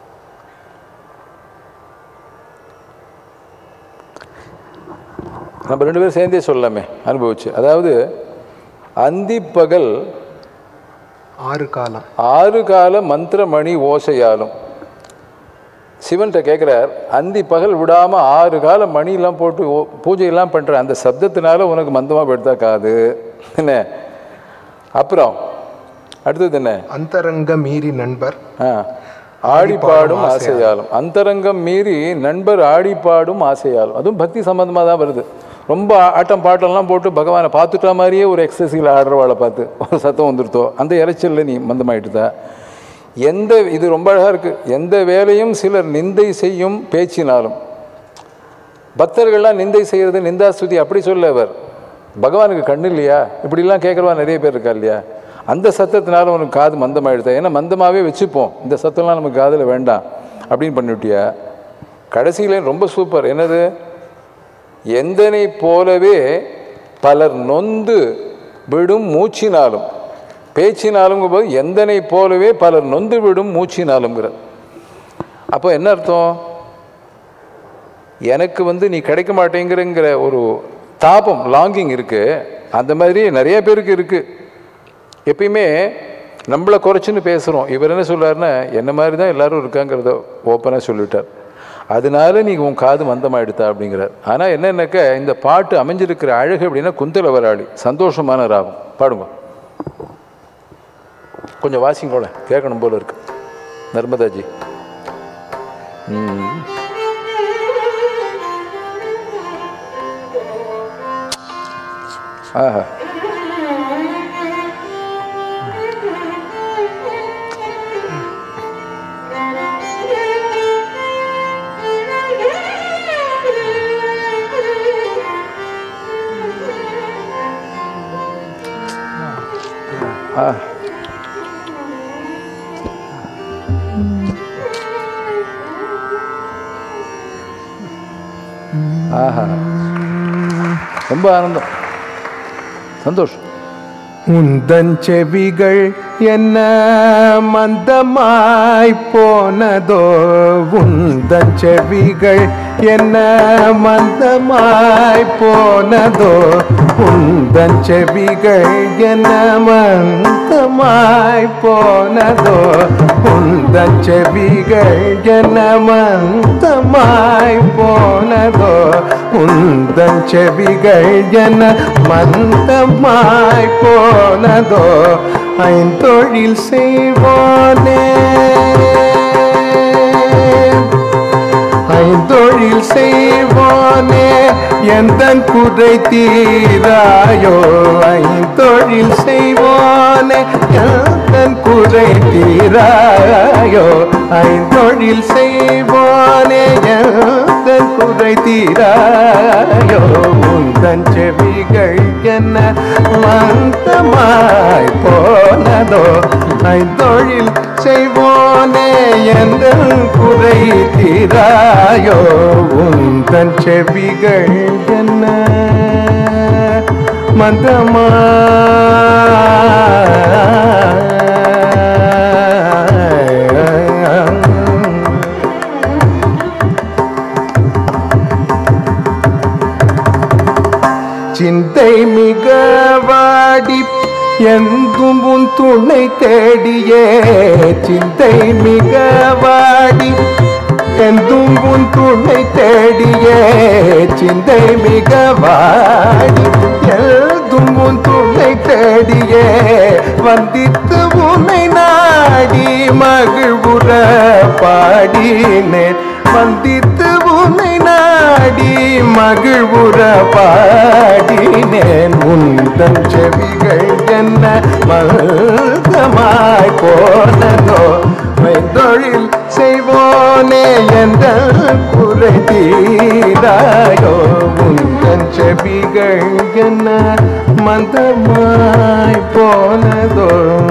நம்ம ரெண்டு பேரும் சேர்ந்தே சொல்லலாமே அனுபவிச்சு அதாவது அந்திப்பகல் ஆறு காலம் ஆறு கால மந்திர மணி ஓசையாலும் சிவன்கிட்ட கேட்குறார் அந்தி பகல் விடாமல் ஆறு கால மணியெல்லாம் போட்டு ஓ- பூஜையெல்லாம் பண்ணுற அந்த சப்தத்தினால உனக்கு மந்தமாக போயிடுதா காது என்ன அப்புறம் அடுத்தது என்ன அந்தரங்க மீறி நண்பர் ஆ ஆடிப்பாடும் ஆசையாலும் அந்தரங்கம் மீறி நண்பர் ஆடிப்பாடும் ஆசையாலும் அதுவும் பக்தி சம்பந்தமாக தான் வருது ரொம்ப ஆட்டம் பாட்டெல்லாம் போட்டு பகவானை பார்த்துட்டா மாதிரியே ஒரு எக்ஸசைஸில் ஆடுறவாளை பார்த்து ஒரு சத்தம் வந்துருத்தோ அந்த இறைச்சல்ல நீ மந்தமாயிட்டுதா எந்த இது ரொம்ப அழகாக இருக்குது எந்த வேலையும் சிலர் நிந்தை செய்யும் பேச்சினாலும் பக்தர்கள்லாம் நிந்தை செய்கிறது நிந்தாஸ்துதி அப்படி சொல்ல அவர் பகவானுக்கு கண்ணு இல்லையா இப்படிலாம் கேட்குறவா நிறைய பேர் இருக்கா இல்லையா அந்த சத்தத்தினால உனக்கு காது மந்தமாயிடுதா ஏன்னா மந்தமாகவே வச்சுப்போம் இந்த சத்தம்லாம் நமக்கு காதில் வேண்டாம் அப்படின்னு பண்ணிவிட்டியா கடைசியில் ரொம்ப சூப்பர் என்னது எந்தனை போலவே பலர் நொந்து விடும் மூச்சினாலும் பேச்சினாலும் போது எந்தனை போலவே பலர் நொந்து விடும் மூச்சினாலுங்கிற அப்போ என்ன அர்த்தம் எனக்கு வந்து நீ கிடைக்க மாட்டேங்கிறங்கிற ஒரு தாபம் லாங்கிங் இருக்கு அந்த மாதிரி நிறைய பேருக்கு இருக்கு எப்பயுமே நம்மளை குறைச்சுன்னு பேசுகிறோம் இவர் என்ன சொல்றாருன்னா என்ன மாதிரி தான் எல்லாரும் இருக்காங்கிறத ஓப்பனாக சொல்லிட்டார் அதனால நீ உன் காது மந்தமாயிடுதா அப்படிங்கிறார் ஆனால் என்னென்னாக்க இந்த பாட்டு அமைஞ்சிருக்கிற அழகு அப்படின்னா குந்தல வராளி சந்தோஷமான ராகம் பாடுங்க கொஞ்சம் வாசிங்கோல கேட்கணும் போல இருக்கு நர்மதாஜி ம். ஆஹா ஆ ஆஹா ரொம்ப ஆனந்தம் சந்தோஷம் உந்தன் செவிகள் என்ன மந்தமாய் போனதோ உந்தன் செவிகள் என்ன மந்தமாய் போனதோ உந்தன் செவிகள் என்ன மந்தமாய் போனதோ உந்தன் செவிகள் என்ன மந்தமாய் போனதோ உந்தன் செவிகள் என மந்தமாய் போனதோ ஐந்தொழில் செய்வோனே ஐந்தொழில் செய்வோனே எந்த குறை தீராயோ ஐந்தொழில் செய்வோனே எந்த குறை தீராயோ ஐந்தொழில் செய்வோனே எந்த குறை தீராயோ உந்தன் செவிகள் என்ன மந்தமாய் போனதோ ஐந்தொழில் செய்வோனே எந்த குறை தீராயோ உந்தன் செவிகள் என்ன மந்தமாய் சிந்தை மிக வாடி எங்கும் உன் துணை தேடியே சிந்தை மிக வாடி எந்தும் உன் துணை தேடியே சிந்தை மிக வாடி எழுதும் உன் துணை தேடியே வந்தித்து உன்னை நாடி மகிழ்வுற பாடினேன் வந்தித்து உன்னை நாடி மகிழ்வுற பாடினேன் உந்தன் செவிகள் என்ன மல்கமாய் போனதோ தொழில் செய்வோனே என்ற குறை தீராயோ உந்தன் செவிகள் என்ன மந்தமாய் போனதோ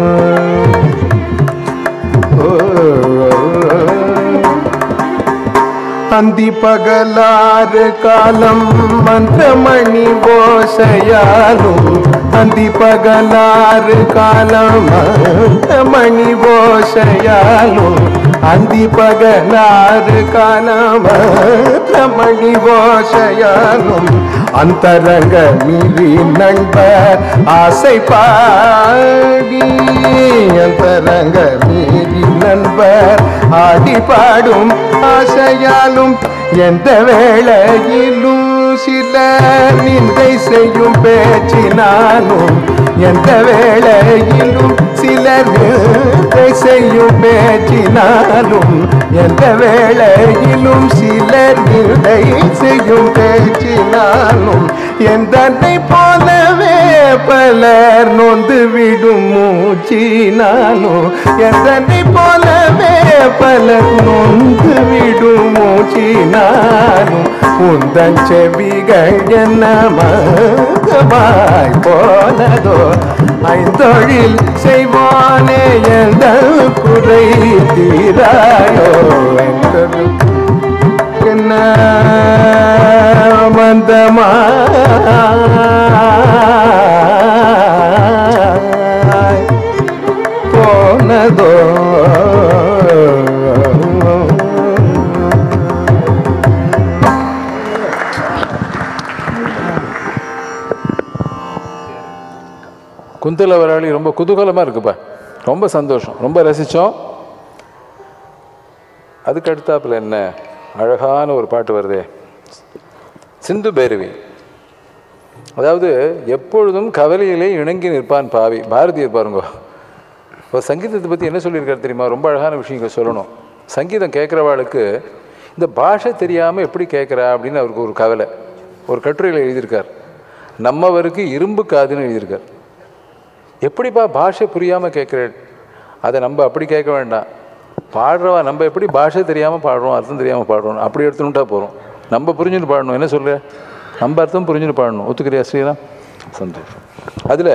அந்தி பகலாறு காலம் மந்திரமணி ஓசையாலும் அந்தி பகலாறு காலம் மந்திரமணி ஓசையாலும் அந்தி பகலாறு காலம் மந்திரமணி ஓசையாலும் அந்தரங்க மீறி நண்பர் ஆசை பாடி அந்தரங்க மீறி நண்பர் ஆடி பாடும் ஆசையாலும் எந்த வேளையிலும் சில நிந்தை செய்யும் பேச்சினாலும் எந்த வேளையிலும் சிலர் நிந்தை செய்யும் பேச்சினாலும் எந்த வேளையிலும் சிலர் நிந்தை செய்யும் பேச்சினாலும் எந்தனை போலவே பலர் நொந்து விடும் மூச்சினாலும் எந்தனை போலவே பலர் நொந்து விடும் மூச்சினாலும் உந்தன் செவிகள் என்ன மகமாய் போனதோ ஐந்தொழில் செய்வானே எந்த குறை தீராயோ என்பது என்ன மந்தமாய் போனதோ குந்தல வராளி ரொம்ப குதூகலமாக இருக்குப்பா ரொம்ப சந்தோஷம் ரொம்ப ரசித்தோம் அதுக்கு அடுத்தாப்புல என்ன அழகான ஒரு பாட்டு வருதே சிந்து பைரவி அதாவது எப்பொழுதும் கவலையிலே இணங்கி நிற்பான் பாவி பாரதியர் பாருங்க இப்போ சங்கீதத்தை பற்றி என்ன சொல்லியிருக்காரு தெரியுமா ரொம்ப அழகான விஷயங்கள் சொல்லணும் சங்கீதம் கேட்குறவாளுக்கு இந்த பாஷை தெரியாமல் எப்படி கேட்குறா அப்படின்னு அவருக்கு ஒரு கவலை ஒரு கட்டுரையில் எழுதியிருக்கார் நம்மவருக்கு இரும்பு காதுன்னு எழுதியிருக்கார் எப்படிப்பா பாஷை புரியாமல் கேட்குறேன் அதை நம்ம அப்படி கேட்க வேண்டாம் பாடுறவா நம்ம எப்படி பாஷை தெரியாமல் பாடுறோம் அர்த்தம் தெரியாமல் பாடுறோம் அப்படி எடுத்துனுட்டா போகிறோம் நம்ம புரிஞ்சுட்டு பாடணும் என்ன சொல்ற நம்ம அர்த்தம் புரிஞ்சுட்டு பாடணும் ஒத்துக்கிறியா ஸ்ரீராம் சந்தோஷம் அதில்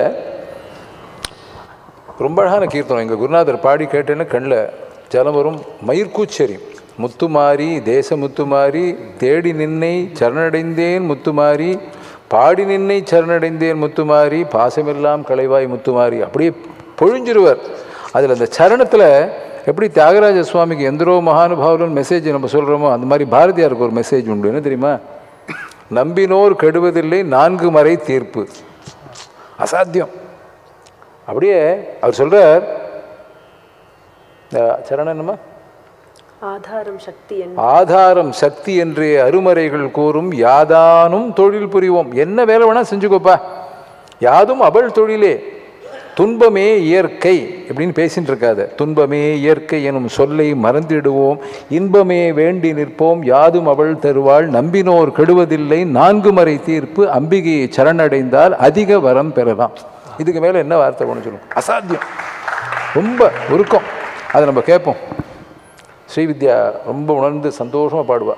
ரொம்ப அழகான கீர்த்தனம் எங்கள் குருநாதர் பாடி கேட்டேன்னு கண்ணில் ஜலம் வரும் மயிர்கூச்செறி முத்துமாரி தேச முத்துமாரி தேடி நின்னை சரணடைந்தேன் முத்துமாரி பாடி நின்னை சரணடைந்தேன் முத்துமாரி பாசமெல்லாம் களைவாய் முத்துமாரி அப்படியே பொழிஞ்சிருவர் அதில் அந்த சரணத்தில் எப்படி தியாகராஜ சுவாமிக்கு எந்தரோ மகானுபாவலன் மெசேஜ் நம்ம சொல்கிறோமோ அந்த மாதிரி பாரதியாருக்கு ஒரு மெசேஜ் உண்டு என்ன தெரியுமா நம்பினோர் கெடுவதில்லை நான்கு மறை தீர்ப்பு அசாத்தியம் அப்படியே அவர் சொல்றார் இந்த சரணம் என்னம்மா ஆதாரம் சக்தி என் ஆதாரம் சக்தி என்றே அருமறைகள் கூறும் யாதானும் தொழில் புரிவோம் என்ன வேலை வேணா செஞ்சுக்கோப்பா யாதும் அவள் தொழிலே துன்பமே இயற்கை இப்படின்னு பேசிட்டு இருக்காத துன்பமே இயற்கை எனும் சொல்லை மறந்திடுவோம் இன்பமே வேண்டி நிற்போம் யாதும் அவள் தருவாள் நம்பினோர் கெடுவதில்லை நான்கு மறை தீர்ப்பு அம்பிகையை சரணடைந்தால் அதிக வரம் பெறலாம் இதுக்கு மேலே என்ன வார்த்தை கொண்டு சொல்லுவோம் அசாத்தியம் ரொம்ப உருக்கம் அதை நம்ம கேட்போம் ஸ்ரீவித்யா ரொம்ப உணர்ந்து சந்தோஷமாக பாடுவா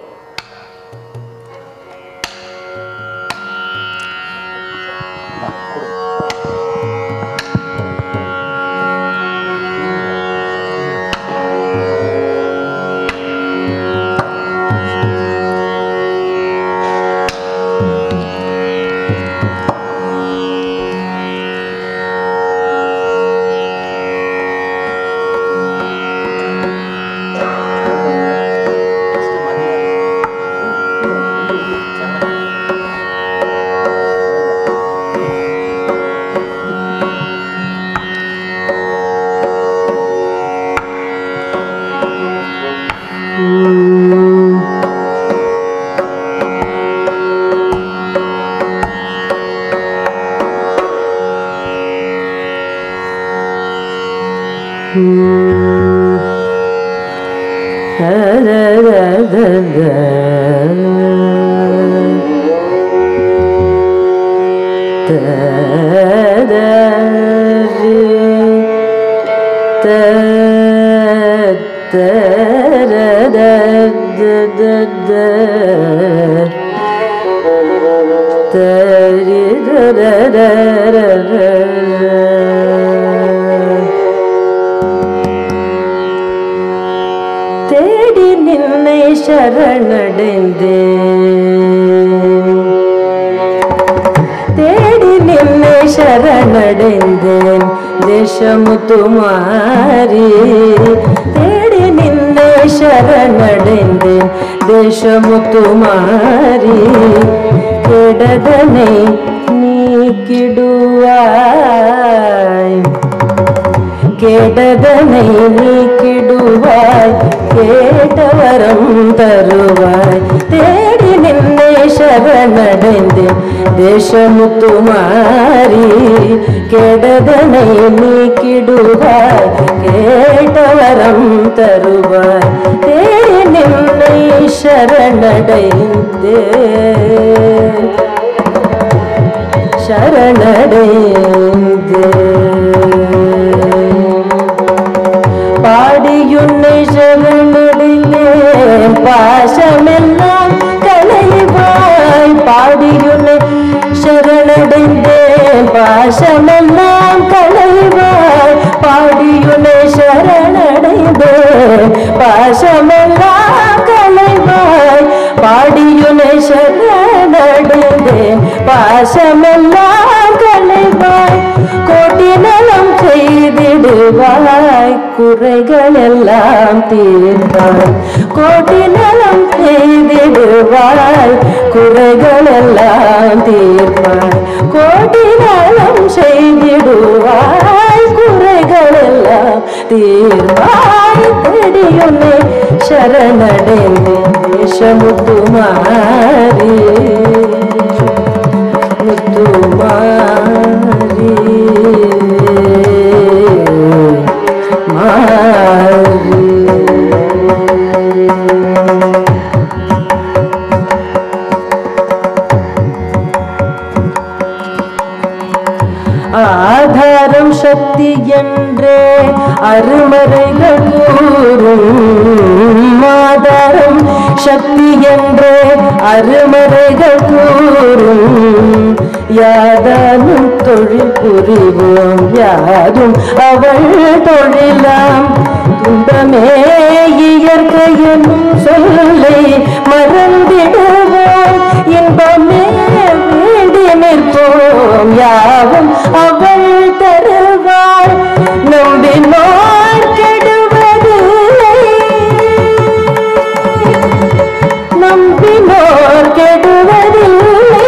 தேடி நின்னை சரணடைந்தேன் தேடி நின்னை சரணடைந்தேன் தேசமுத்துமாரி தேடி நின்னை சரணடைந்தேன் தேசமுத்துமாரி கெடதனை நீக்கிடுவாய் கேட்டதனை நீக்கிடுவாய் கேட்டவரம் தருவாய் தேடி நின்னை சரணடைந்தேன் தேசமுத்துமாரி கேட்டதனை நீக்கிடுவாய் கேட்டவரம் தருவாய் தேடி நின்னை சரணடைந்தேன் சரணடைந்தேன் பாடியுன்னை சரணடைந்தேன் பாசமெல்லாம் களைவாய் பாடியுன்னை சரணடைந்தேன் பாசமெல்லாம் களைவாய் பாடியுன்னை சரணடைந்தேன் பாசமெல்லாம் களைவாய் பாடியுனை சரணடைந்தேன் பாசமெல்லாம் களைவாய் கோட்டி நலம் செய்திடுவாய் குறைகள் எல்லாம் தீர்ப்பாய் கோட்டி நலம் செய்திடுவாய் குறைகள் எல்லாம் தீர்ப்பாய் கோட்டி நலம் செய்திடுவாய் குறைகள் எல்லாம் தீர்வாய் தேடியுன்னை சரணடைந்தேன் தேசமுத்துமாரி முத்துமாரி சக்தி என்றே அருமறைகள் கூறும் மாதாரம் சக்தி என்றே அருமறைகள் கூறும் யாதானும் தொழில் புரிவோம் யாரும் அவள் தொழிலாம் துன்பமே இயற்கை என்னும் சொல்லை மறந்திடுவோம் இன்பமே வேண்டி நிற்போம் யாவும் அவள் தருவாள் நம்பினோர் கெடுவதில்லை நம்பினோர் கெடுவதில்லை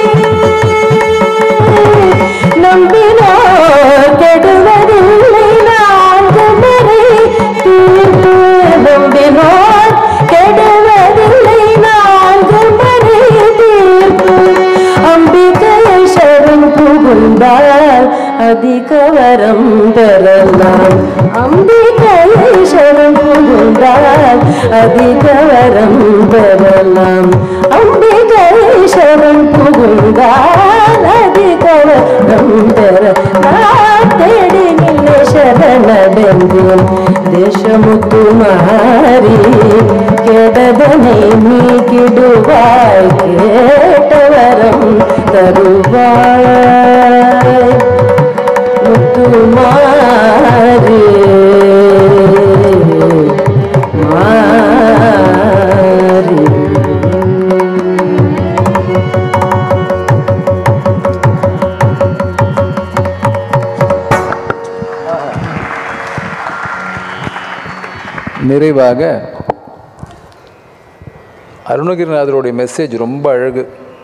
நம்பினோர் கெடுவதில்லை நான்கு மறை தீர்ப்பு நம்பினோர் கெடுவதில்லை நான்கு மறை தீர்ப்பு அம்பிகை சரண் புகுந்தால் அதிக வரம் பெறலாம் அம்பிகை சரண் புகுந்தால் அதிக வரம் பெறலாம் அம்பிகை சரண் புகுந்தால் அதிக வரம் பெற நான் தேடி நின்ன சரணடைந்தேன் தேசமுத்து மாறி கெடதனை நீக்கிடுவாய் கேட்டவரம் தருவாய் முத்துமாரி மாறி நிறைவாக அருணகிரிநாதருடைய மெசேஜ் ரொம்ப அழகு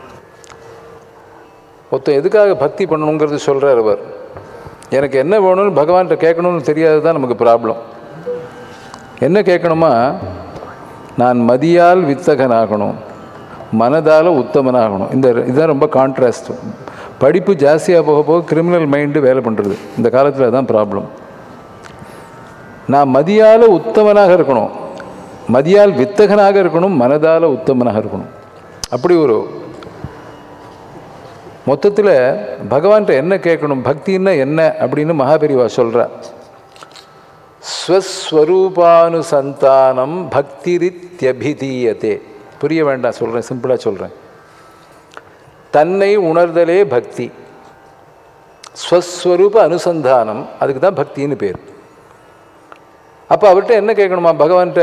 ஒருத்தன் எதுக்காக பக்தி பண்ணணுங்கிறது சொல்கிறார் அவர் எனக்கு என்ன வேணும்னு பகவான்கிட்ட கேட்கணும்னு தெரியாது தான் நமக்கு ப்ராப்ளம் என்ன கேட்கணுமா நான் மதியால் வித்தகனாகணும் மனதால் உத்தமனாகணும் இந்த இதுதான் ரொம்ப கான்ட்ராஸ்ட் படிப்பு ஜாஸ்தியாக போக போக கிரிமினல் மைண்டு வேலை பண்ணுறது இந்த காலத்தில் தான் ப்ராப்ளம் நான் மதியால் உத்தமனாக இருக்கணும் மதியால் வித்தகனாக இருக்கணும் மனதால் உத்தமனாக இருக்கணும் அப்படி ஒரு மொத்தத்தில் பகவான்கிட்ட என்ன கேட்கணும் பக்தின்னா என்ன அப்படின்னு மகாபெரிவா சொல்கிறா ஸ்வஸ்வரூபானுசந்தானம் பக்திரித்யபிதீயத்தே புரிய வேண்டாம் சொல்கிறேன் சிம்பிளாக சொல்கிறேன் தன்னை உணர்தலே பக்தி ஸ்வஸ்வரூப அனுசந்தானம் அதுக்கு தான் பக்தின்னு பேர் அப்போ அவர்கிட்ட என்ன கேட்கணுமா பகவான்கிட்ட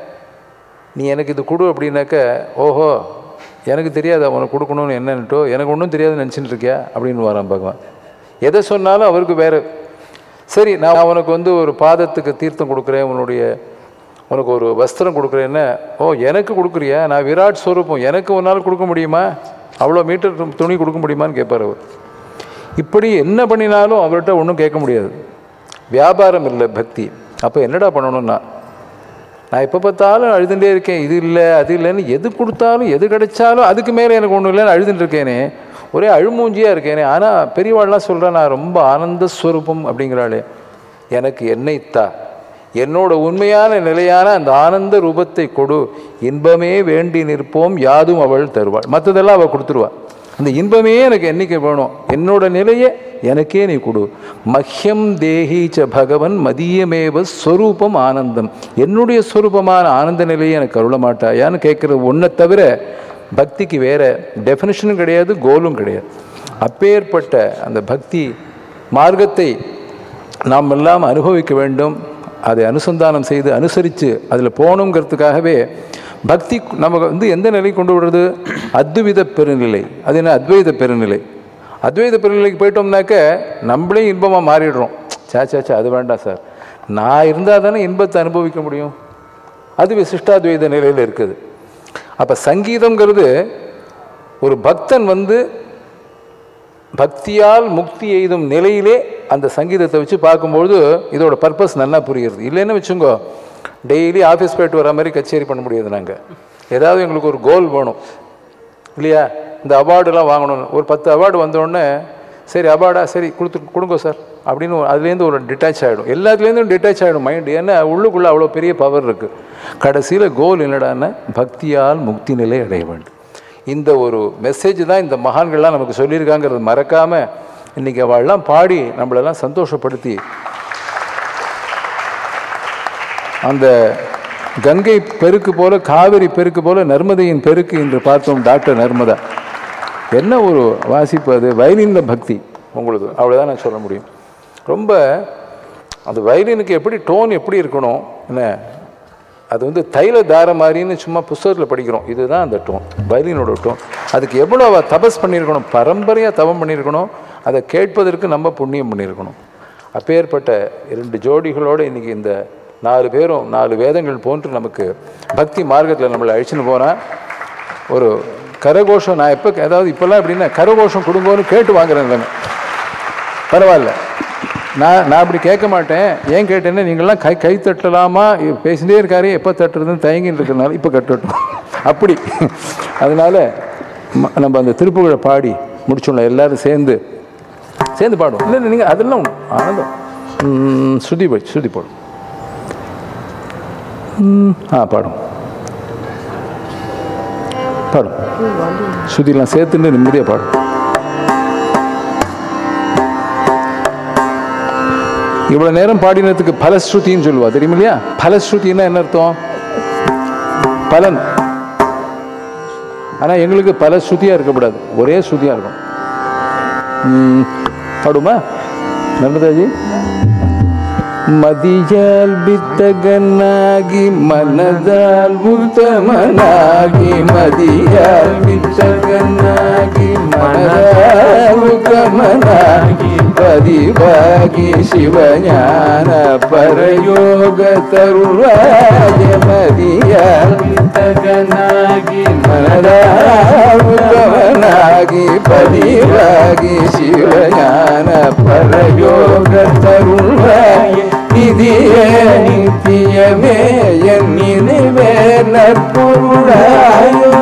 நீ எனக்கு இது கொடு அப்படின்னாக்க ஓஹோ எனக்கு தெரியாது அவனுக்கு கொடுக்கணும்னு என்னன்னுட்டோ எனக்கு ஒன்றும் தெரியாதுன்னு நினச்சிட்டு இருக்கியா அப்படின்னு வரான் பகவான் எதை சொன்னாலும் அவருக்கு வேறு சரி நான் உனக்கு வந்து ஒரு பாதத்துக்கு தீர்த்தம் கொடுக்குறேன் உன்னுடைய உனக்கு ஒரு வஸ்திரம் கொடுக்குறேன்னா ஓ எனக்கு கொடுக்குறியா நான் விராட் ஸ்வரூபம் எனக்கு ஒரு நாள் கொடுக்க முடியுமா அவ்வளோ மீட்டர் து- துணி கொடுக்க முடியுமான்னு கேட்பார் அவர் இப்படி என்ன பண்ணினாலும் அவர்கிட்ட ஒன்றும் கேட்க முடியாது வியாபாரம் இல்லை பக்தி அப்போ என்னடா பண்ணணும்னா நான் எப்போ பார்த்தாலும் அழுதுகிட்டே இருக்கேன் இது இல்லை அது இல்லைன்னு எது கொடுத்தாலும் எது கிடைச்சாலும் அதுக்கு மேலே எனக்கு ஒன்றும் இல்லைன்னு அழுதுட்டு இருக்கேனே ஒரே அழுமூஞ்சியாக இருக்கேனே ஆனால் பெரியவாள்லாம் சொல்கிறேன் நான் ரொம்ப ஆனந்த ஸ்வரூபம் அப்படிங்கிறாளே எனக்கு என்னைத்தா என்னோட உண்மையான நிலையான அந்த ஆனந்த ரூபத்தை கொடு இன்பமே வேண்டி நிற்போம் யாதும் அவள் தருவாள் மற்றதெல்லாம் அவள் கொடுத்துருவா அந்த இன்பமே எனக்கு என்னைக்கு வேணும் என்னோட நிலையை எனக்கே நீ கொடு மஹ்யம் தேஹி ச பகவன் மதியமேவ ஸ்வரூபம் ஆனந்தம் என்னுடைய ஸ்வரூபமான ஆனந்த நிலையை எனக்கு அருள மாட்டாயான்னு கேட்குற ஒன்றை தவிர பக்திக்கு வேற டெஃபினிஷனும் கிடையாது கோலும் கிடையாது அப்பேற்பட்ட அந்த பக்தி மார்க்கத்தை நாம் எல்லாம் அனுபவிக்க வேண்டும் அதை அனுசந்தானம் செய்து அனுசரித்து அதில் போகணுங்கிறதுக்காகவே பக்தி நமக்கு வந்து எந்த நிலை கொண்டு விடுறது அத்வித பெருநிலை அது என்ன அத்வைத பெருநிலை அத்வைத பெருநிலைக்கு போயிட்டோம்னாக்க நம்மளே இன்பமாக மாறிடுறோம் சே சே சே அது வேண்டாம் சார் நான் இருந்தால் தானே இன்பத்தை அனுபவிக்க முடியும் அது விசிஷ்டாத்வைத நிலையில் இருக்குது அப்போ சங்கீதம்ங்கிறது ஒரு பக்தன் வந்து பக்தியால் முக்தி எய்தும் நிலையிலே அந்த சங்கீதத்தை வச்சு பார்க்கும்பொழுது இதோட பர்பஸ் நல்லா புரியுது இல்லைன்னு வச்சுங்கோ டெய்லி ஆஃபீஸ் போயிட்டு வர மாதிரி கச்சேரி பண்ண முடியாது நாங்கள் ஏதாவது எங்களுக்கு ஒரு கோல் வேணும் இல்லையா இந்த அவார்டுலாம் வாங்கணும் ஒரு பத்து அவார்டு வந்தோடனே சரி அவார்டா சரி கொடுத்து கொடுங்க சார் அப்படின்னு ஒரு- அதுலேருந்து ஒரு டிட்டாச் ஆகிடும் எல்லாத்துலேருந்தும் டிட்டாச் ஆகிடும் மைண்டு ஏன்னா உள்ளுக்குள்ளே அவ்வளோ பெரிய பவர் இருக்குது கடைசியில் கோல் என்னடான்னா பக்தியால் முக்தி நிலை அடைய வேண்டும் இந்த ஒரு மெசேஜ் தான் இந்த மகான்கள்லாம் நமக்கு சொல்லியிருக்காங்கிறது மறக்காமல் இன்றைக்கி அவள்லாம் பாடி நம்மளெல்லாம் சந்தோஷப்படுத்தி அந்த கங்கை பெருக்கு போல காவிரி பெருக்கு போல நர்மதையின் பெருக்கு என்று பார்த்தோம் டாக்டர் நர்மதா என்ன ஒரு வாசிப்பு அது வயலினில் பக்தி உங்களுக்கு அவ்வளோதான் நான் சொல்ல முடியும் ரொம்ப அந்த வயலினுக்கு எப்படி டோன் எப்படி இருக்கணும் என்ன அது வந்து தைல தார மாதிரின்னு சும்மா புஸ்தகத்தில் படிக்கிறோம் இதுதான் அந்த டோன் வயலினோட டோன் அதுக்கு எவ்வளோ அவ தபஸ் பண்ணியிருக்கணும் பரம்பரையாக தவம் பண்ணியிருக்கணும் அதை கேட்பதற்கு நம்ம புண்ணியம் பண்ணியிருக்கணும் அப்பேற்பட்ட இரண்டு ஜோடிகளோடு இன்றைக்கி இந்த நாலு பேரும் நாலு வேதங்கள் போன்று நமக்கு பக்தி மார்க்கத்தில் நம்மளை அழிச்சுன்னு போனால் ஒரு கரகோஷம் நான் எப்போ அதாவது இப்போல்லாம் எப்படின்னா கரகோஷம் கொடுங்கோன்னு கேட்டு வாங்குறேன் நிலைமை பரவாயில்ல நான் நான் அப்படி கேட்க மாட்டேன் ஏன் கேட்டேன்னா நீங்கள்லாம் கை கை தட்டலாமா இவர் பேசிட்டே இருக்காரு எப்போ தட்டுறதுன்னு தயங்கின்னு இருக்கிறனால இப்போ கட்டட்டும் அப்படி அதனால ம- நம்ம அந்த திருப்புகழை பாடி முடிச்சோம்ல எல்லாரும் சேர்ந்து சேர்ந்து பாடுவோம் இல்லை இல்லை நீங்கள் அதெல்லாம் ஆனந்தம் ம், ஸ்ருதி போய் ஸ்ருதி போடும் ம், ஆ பாடும் பாடும் ஸ்ருதிலாம் சேர்த்துட்டு நிம்மதியாக பாடும் இவ்வளவு நேரம் பாடினதுக்கு பலஸ்ருதின்னு சொல்லுவா தெரியுமா இல்லையா பலஸ்ருதின்னா என்ன அர்த்தம் பலன் ஆனா எங்களுக்கு பல ஸ்ருதியா இருக்கக்கூடாது ஒரே ஸ்ருதியா இருக்கும் ம், பாடுமா நர்மதாஜி மதியால் வித்தகனாகி மனதால் உத்தமனாகி மதியால் வித்தகனாகி மனதால் உத்தமனாகி பதிவாகி சிவஞான பரயோக தருவாய மதியால் வித்தகனாகி மனதால் உத்தமனாகி பதிவாகி சிவஞான பரயோக தருவாய நிதியே நித்தியமே என் நினைவே நற்பொருளாயோ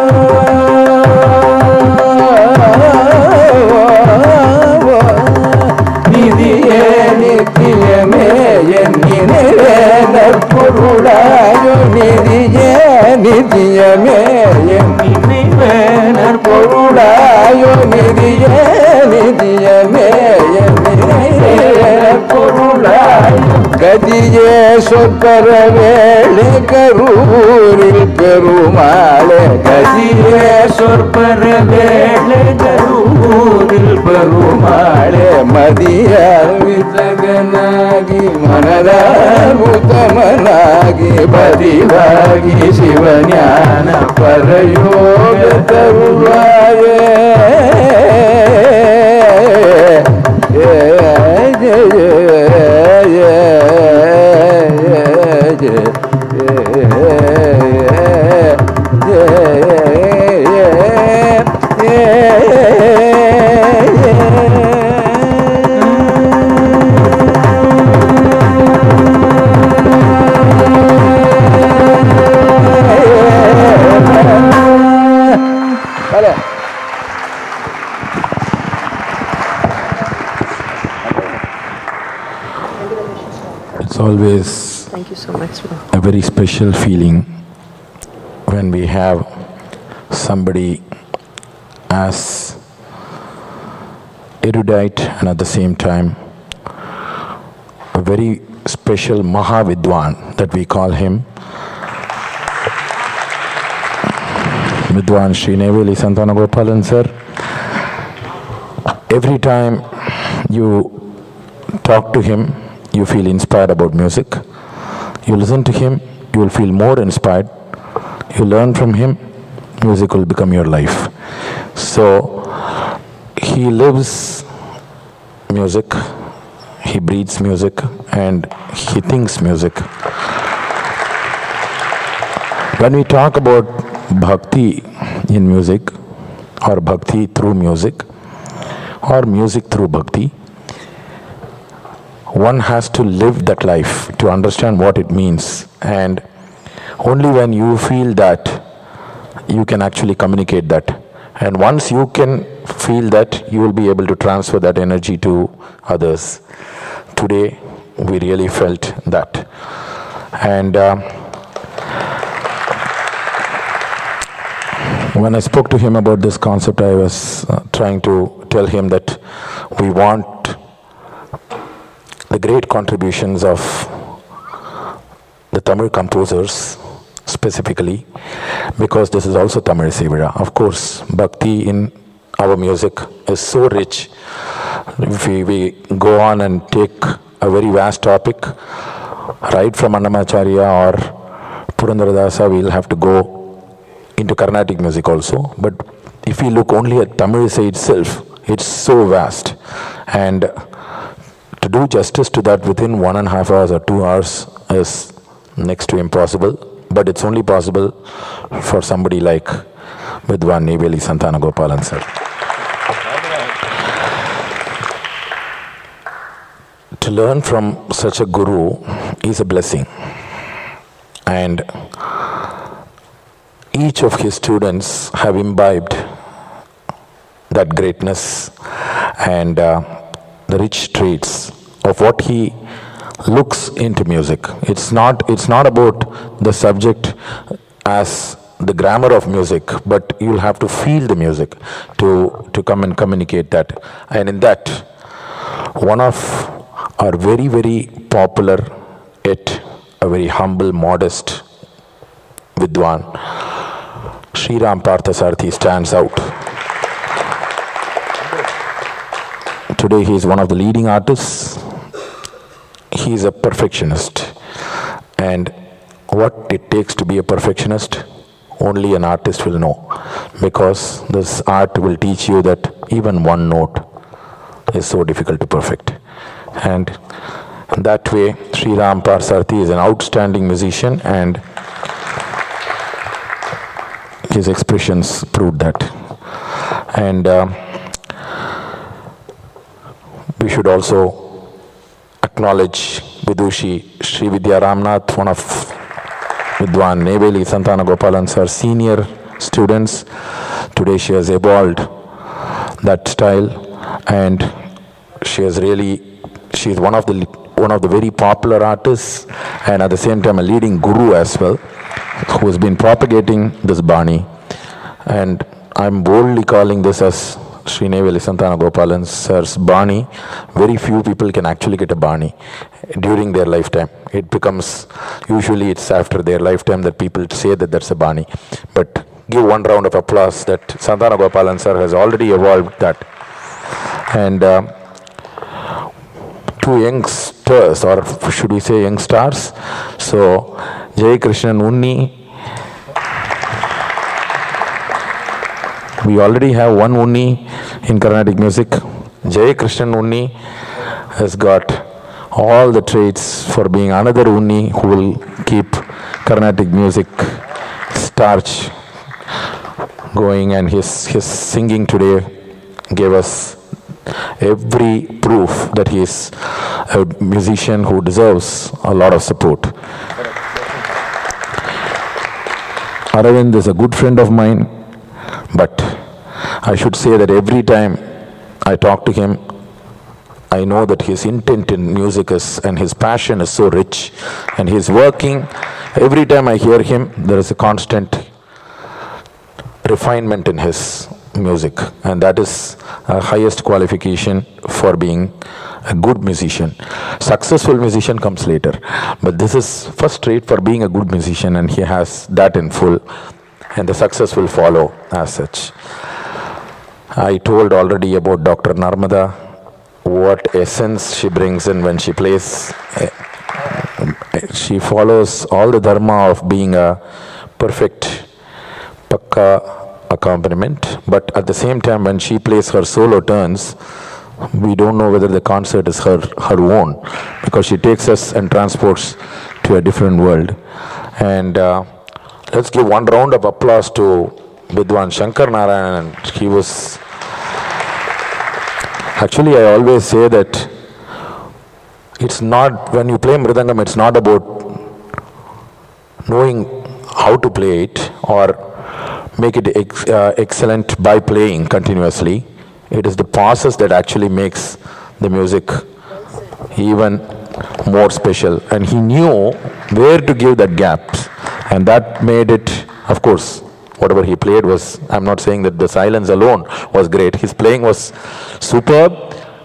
நிதியே நித்தியமே என் நினைவே நற்பொருளாயோ நிதியே நித்தியமே என் நினைவே நற்பொருளாயோ நிதியே நிதியமே என் நினைவே நற்பொருளாயோ கதியே சொற்பர வேளை கரூரில் பெருமாளே கதியே சொற்பர வேளை கரூரில் பெருமாளே மதியால் வித்தகனாகி மனதால் உத்தமனாகி பதிவாகி சிவஞான பரயோக தருவாயே Vale. It's always Thank you so much. ma'am. a very special feeling when we have somebody as erudite and at the same time a very special Mahavidwan that we call him. Vidwan Sri Neveli Santana Gopalan sir. Every time you talk to him, you feel inspired about music. You listen to him, you will feel more inspired. You learn from him, music will become your life. So, he lives music, he breathes music, and he thinks music. When we talk about bhakti in music, or bhakti through music, or music through bhakti, one has to live that life to understand what it means. And only when you feel that, you can actually communicate that. And once you can feel that, you will be able to transfer that energy to others. Today, we really felt that. And uh, when I spoke to him about this concept, I was uh, trying to tell him that we want the great contributions of the Tamil composers specifically because this is also Tamil Sevira. Of course, Bhakti in our music is so rich. If we, we go on and take a very vast topic, right from Annamacharya or Purandaradasa, we'll have to go into Carnatic music also. But if we look only at Tamil Say itself, it's so vast. And to do justice to that within one and a half hours or two hours is next to impossible. But it's only possible for somebody like Vidwan Neveli Santana Gopalan sir. To learn from such a guru is a blessing. And each of his students have imbibed that greatness and uh, the rich traits of what he looks into music. It's not, it's not about the subject as the grammar of music, but you'll have to feel the music to, to come and communicate that. And in that, one of our very, very popular, yet a very humble, modest Vidwan, Sri Ram Parthasarthi stands out. Today he is one of the leading artists. He is a perfectionist. And what it takes to be a perfectionist, only an artist will know. Because this art will teach you that even one note is so difficult to perfect. And that way, Sri Ram Parsarthi is an outstanding musician and his expressions proved that. And uh, we should also acknowledge Vidushi Sri Vidya Ramnath, one of Vidwan Neveli Santana Gopalan sir, senior students. Today she has evolved that style and she has really, she is one of the one of the very popular artists and at the same time a leading guru as well who has been propagating this Bani. And I'm boldly calling this as Srineveli Santana Gopalan sir's Bani. Very few people can actually get a Bani during their lifetime. It becomes, usually it's after their lifetime that people say that that's a Bani. But give one round of applause that Santana Gopalan sir has already evolved that. And uh, two youngsters, or should we say young stars? So, Jay Krishnan Unni. We already have one Unni in Carnatic music. Jay Krishnan Unni has got all the traits for being another Unni who will keep Carnatic music starch going, and his, his singing today gave us every proof that he is a musician who deserves a lot of support. Aravind is a good friend of mine, but I should say that every time I talk to him, I know that his intent in music is and his passion is so rich, and he's working. Every time I hear him, there is a constant refinement in his music, and that is a highest qualification for being a good musician. Successful musician comes later, but this is first rate for being a good musician, and he has that in full, and the success will follow as such. I told already about Dr. Narmada, what essence she brings in when she plays. Eh, She follows all the dharma of being a perfect pakka accompaniment, but at the same time, when she plays her solo turns, we don't know whether the concert is her, her own because she takes us and transports to a different world. And uh, let's give one round of applause to Vidwan Shankar Narayanan. He was. Actually, I always say that it's not, when you play Mridangam, it's not about knowing how to play it or make it ex- uh, excellent by playing continuously. It is the process that actually makes the music even more special. And he knew where to give that gaps, and that made it, of course, whatever he played was. I'm not saying that the silence alone was great. His playing was superb,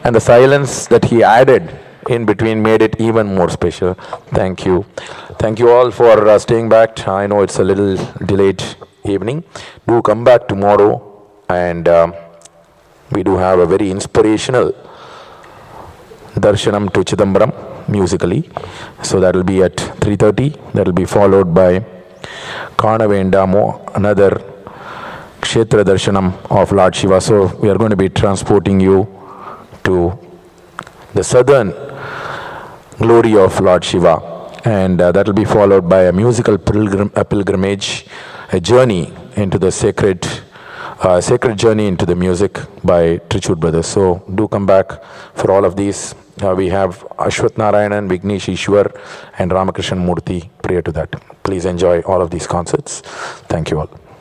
and the silence that he added in between made it even more special. Thank you. Thank you all for uh, staying back. I know it's a little delayed evening. Do come back tomorrow, and um, we do have a very inspirational darshanam to Chidambaram musically. So that will be at 3:30. That will be followed by Kanavendamo, another Kshetra Darshanam of Lord Shiva. So we are going to be transporting you to the southern glory of Lord Shiva. And uh, that will be followed by a musical pilgrim, a pilgrimage, a journey into the sacred, uh, sacred journey into the music by Trichur Brothers. So do come back for all of these. Uh, we have Ashwath Narayanan, Vignesh Ishwar, and Ramakrishnan Murthy prior to that. Please enjoy all of these concerts. Thank you all.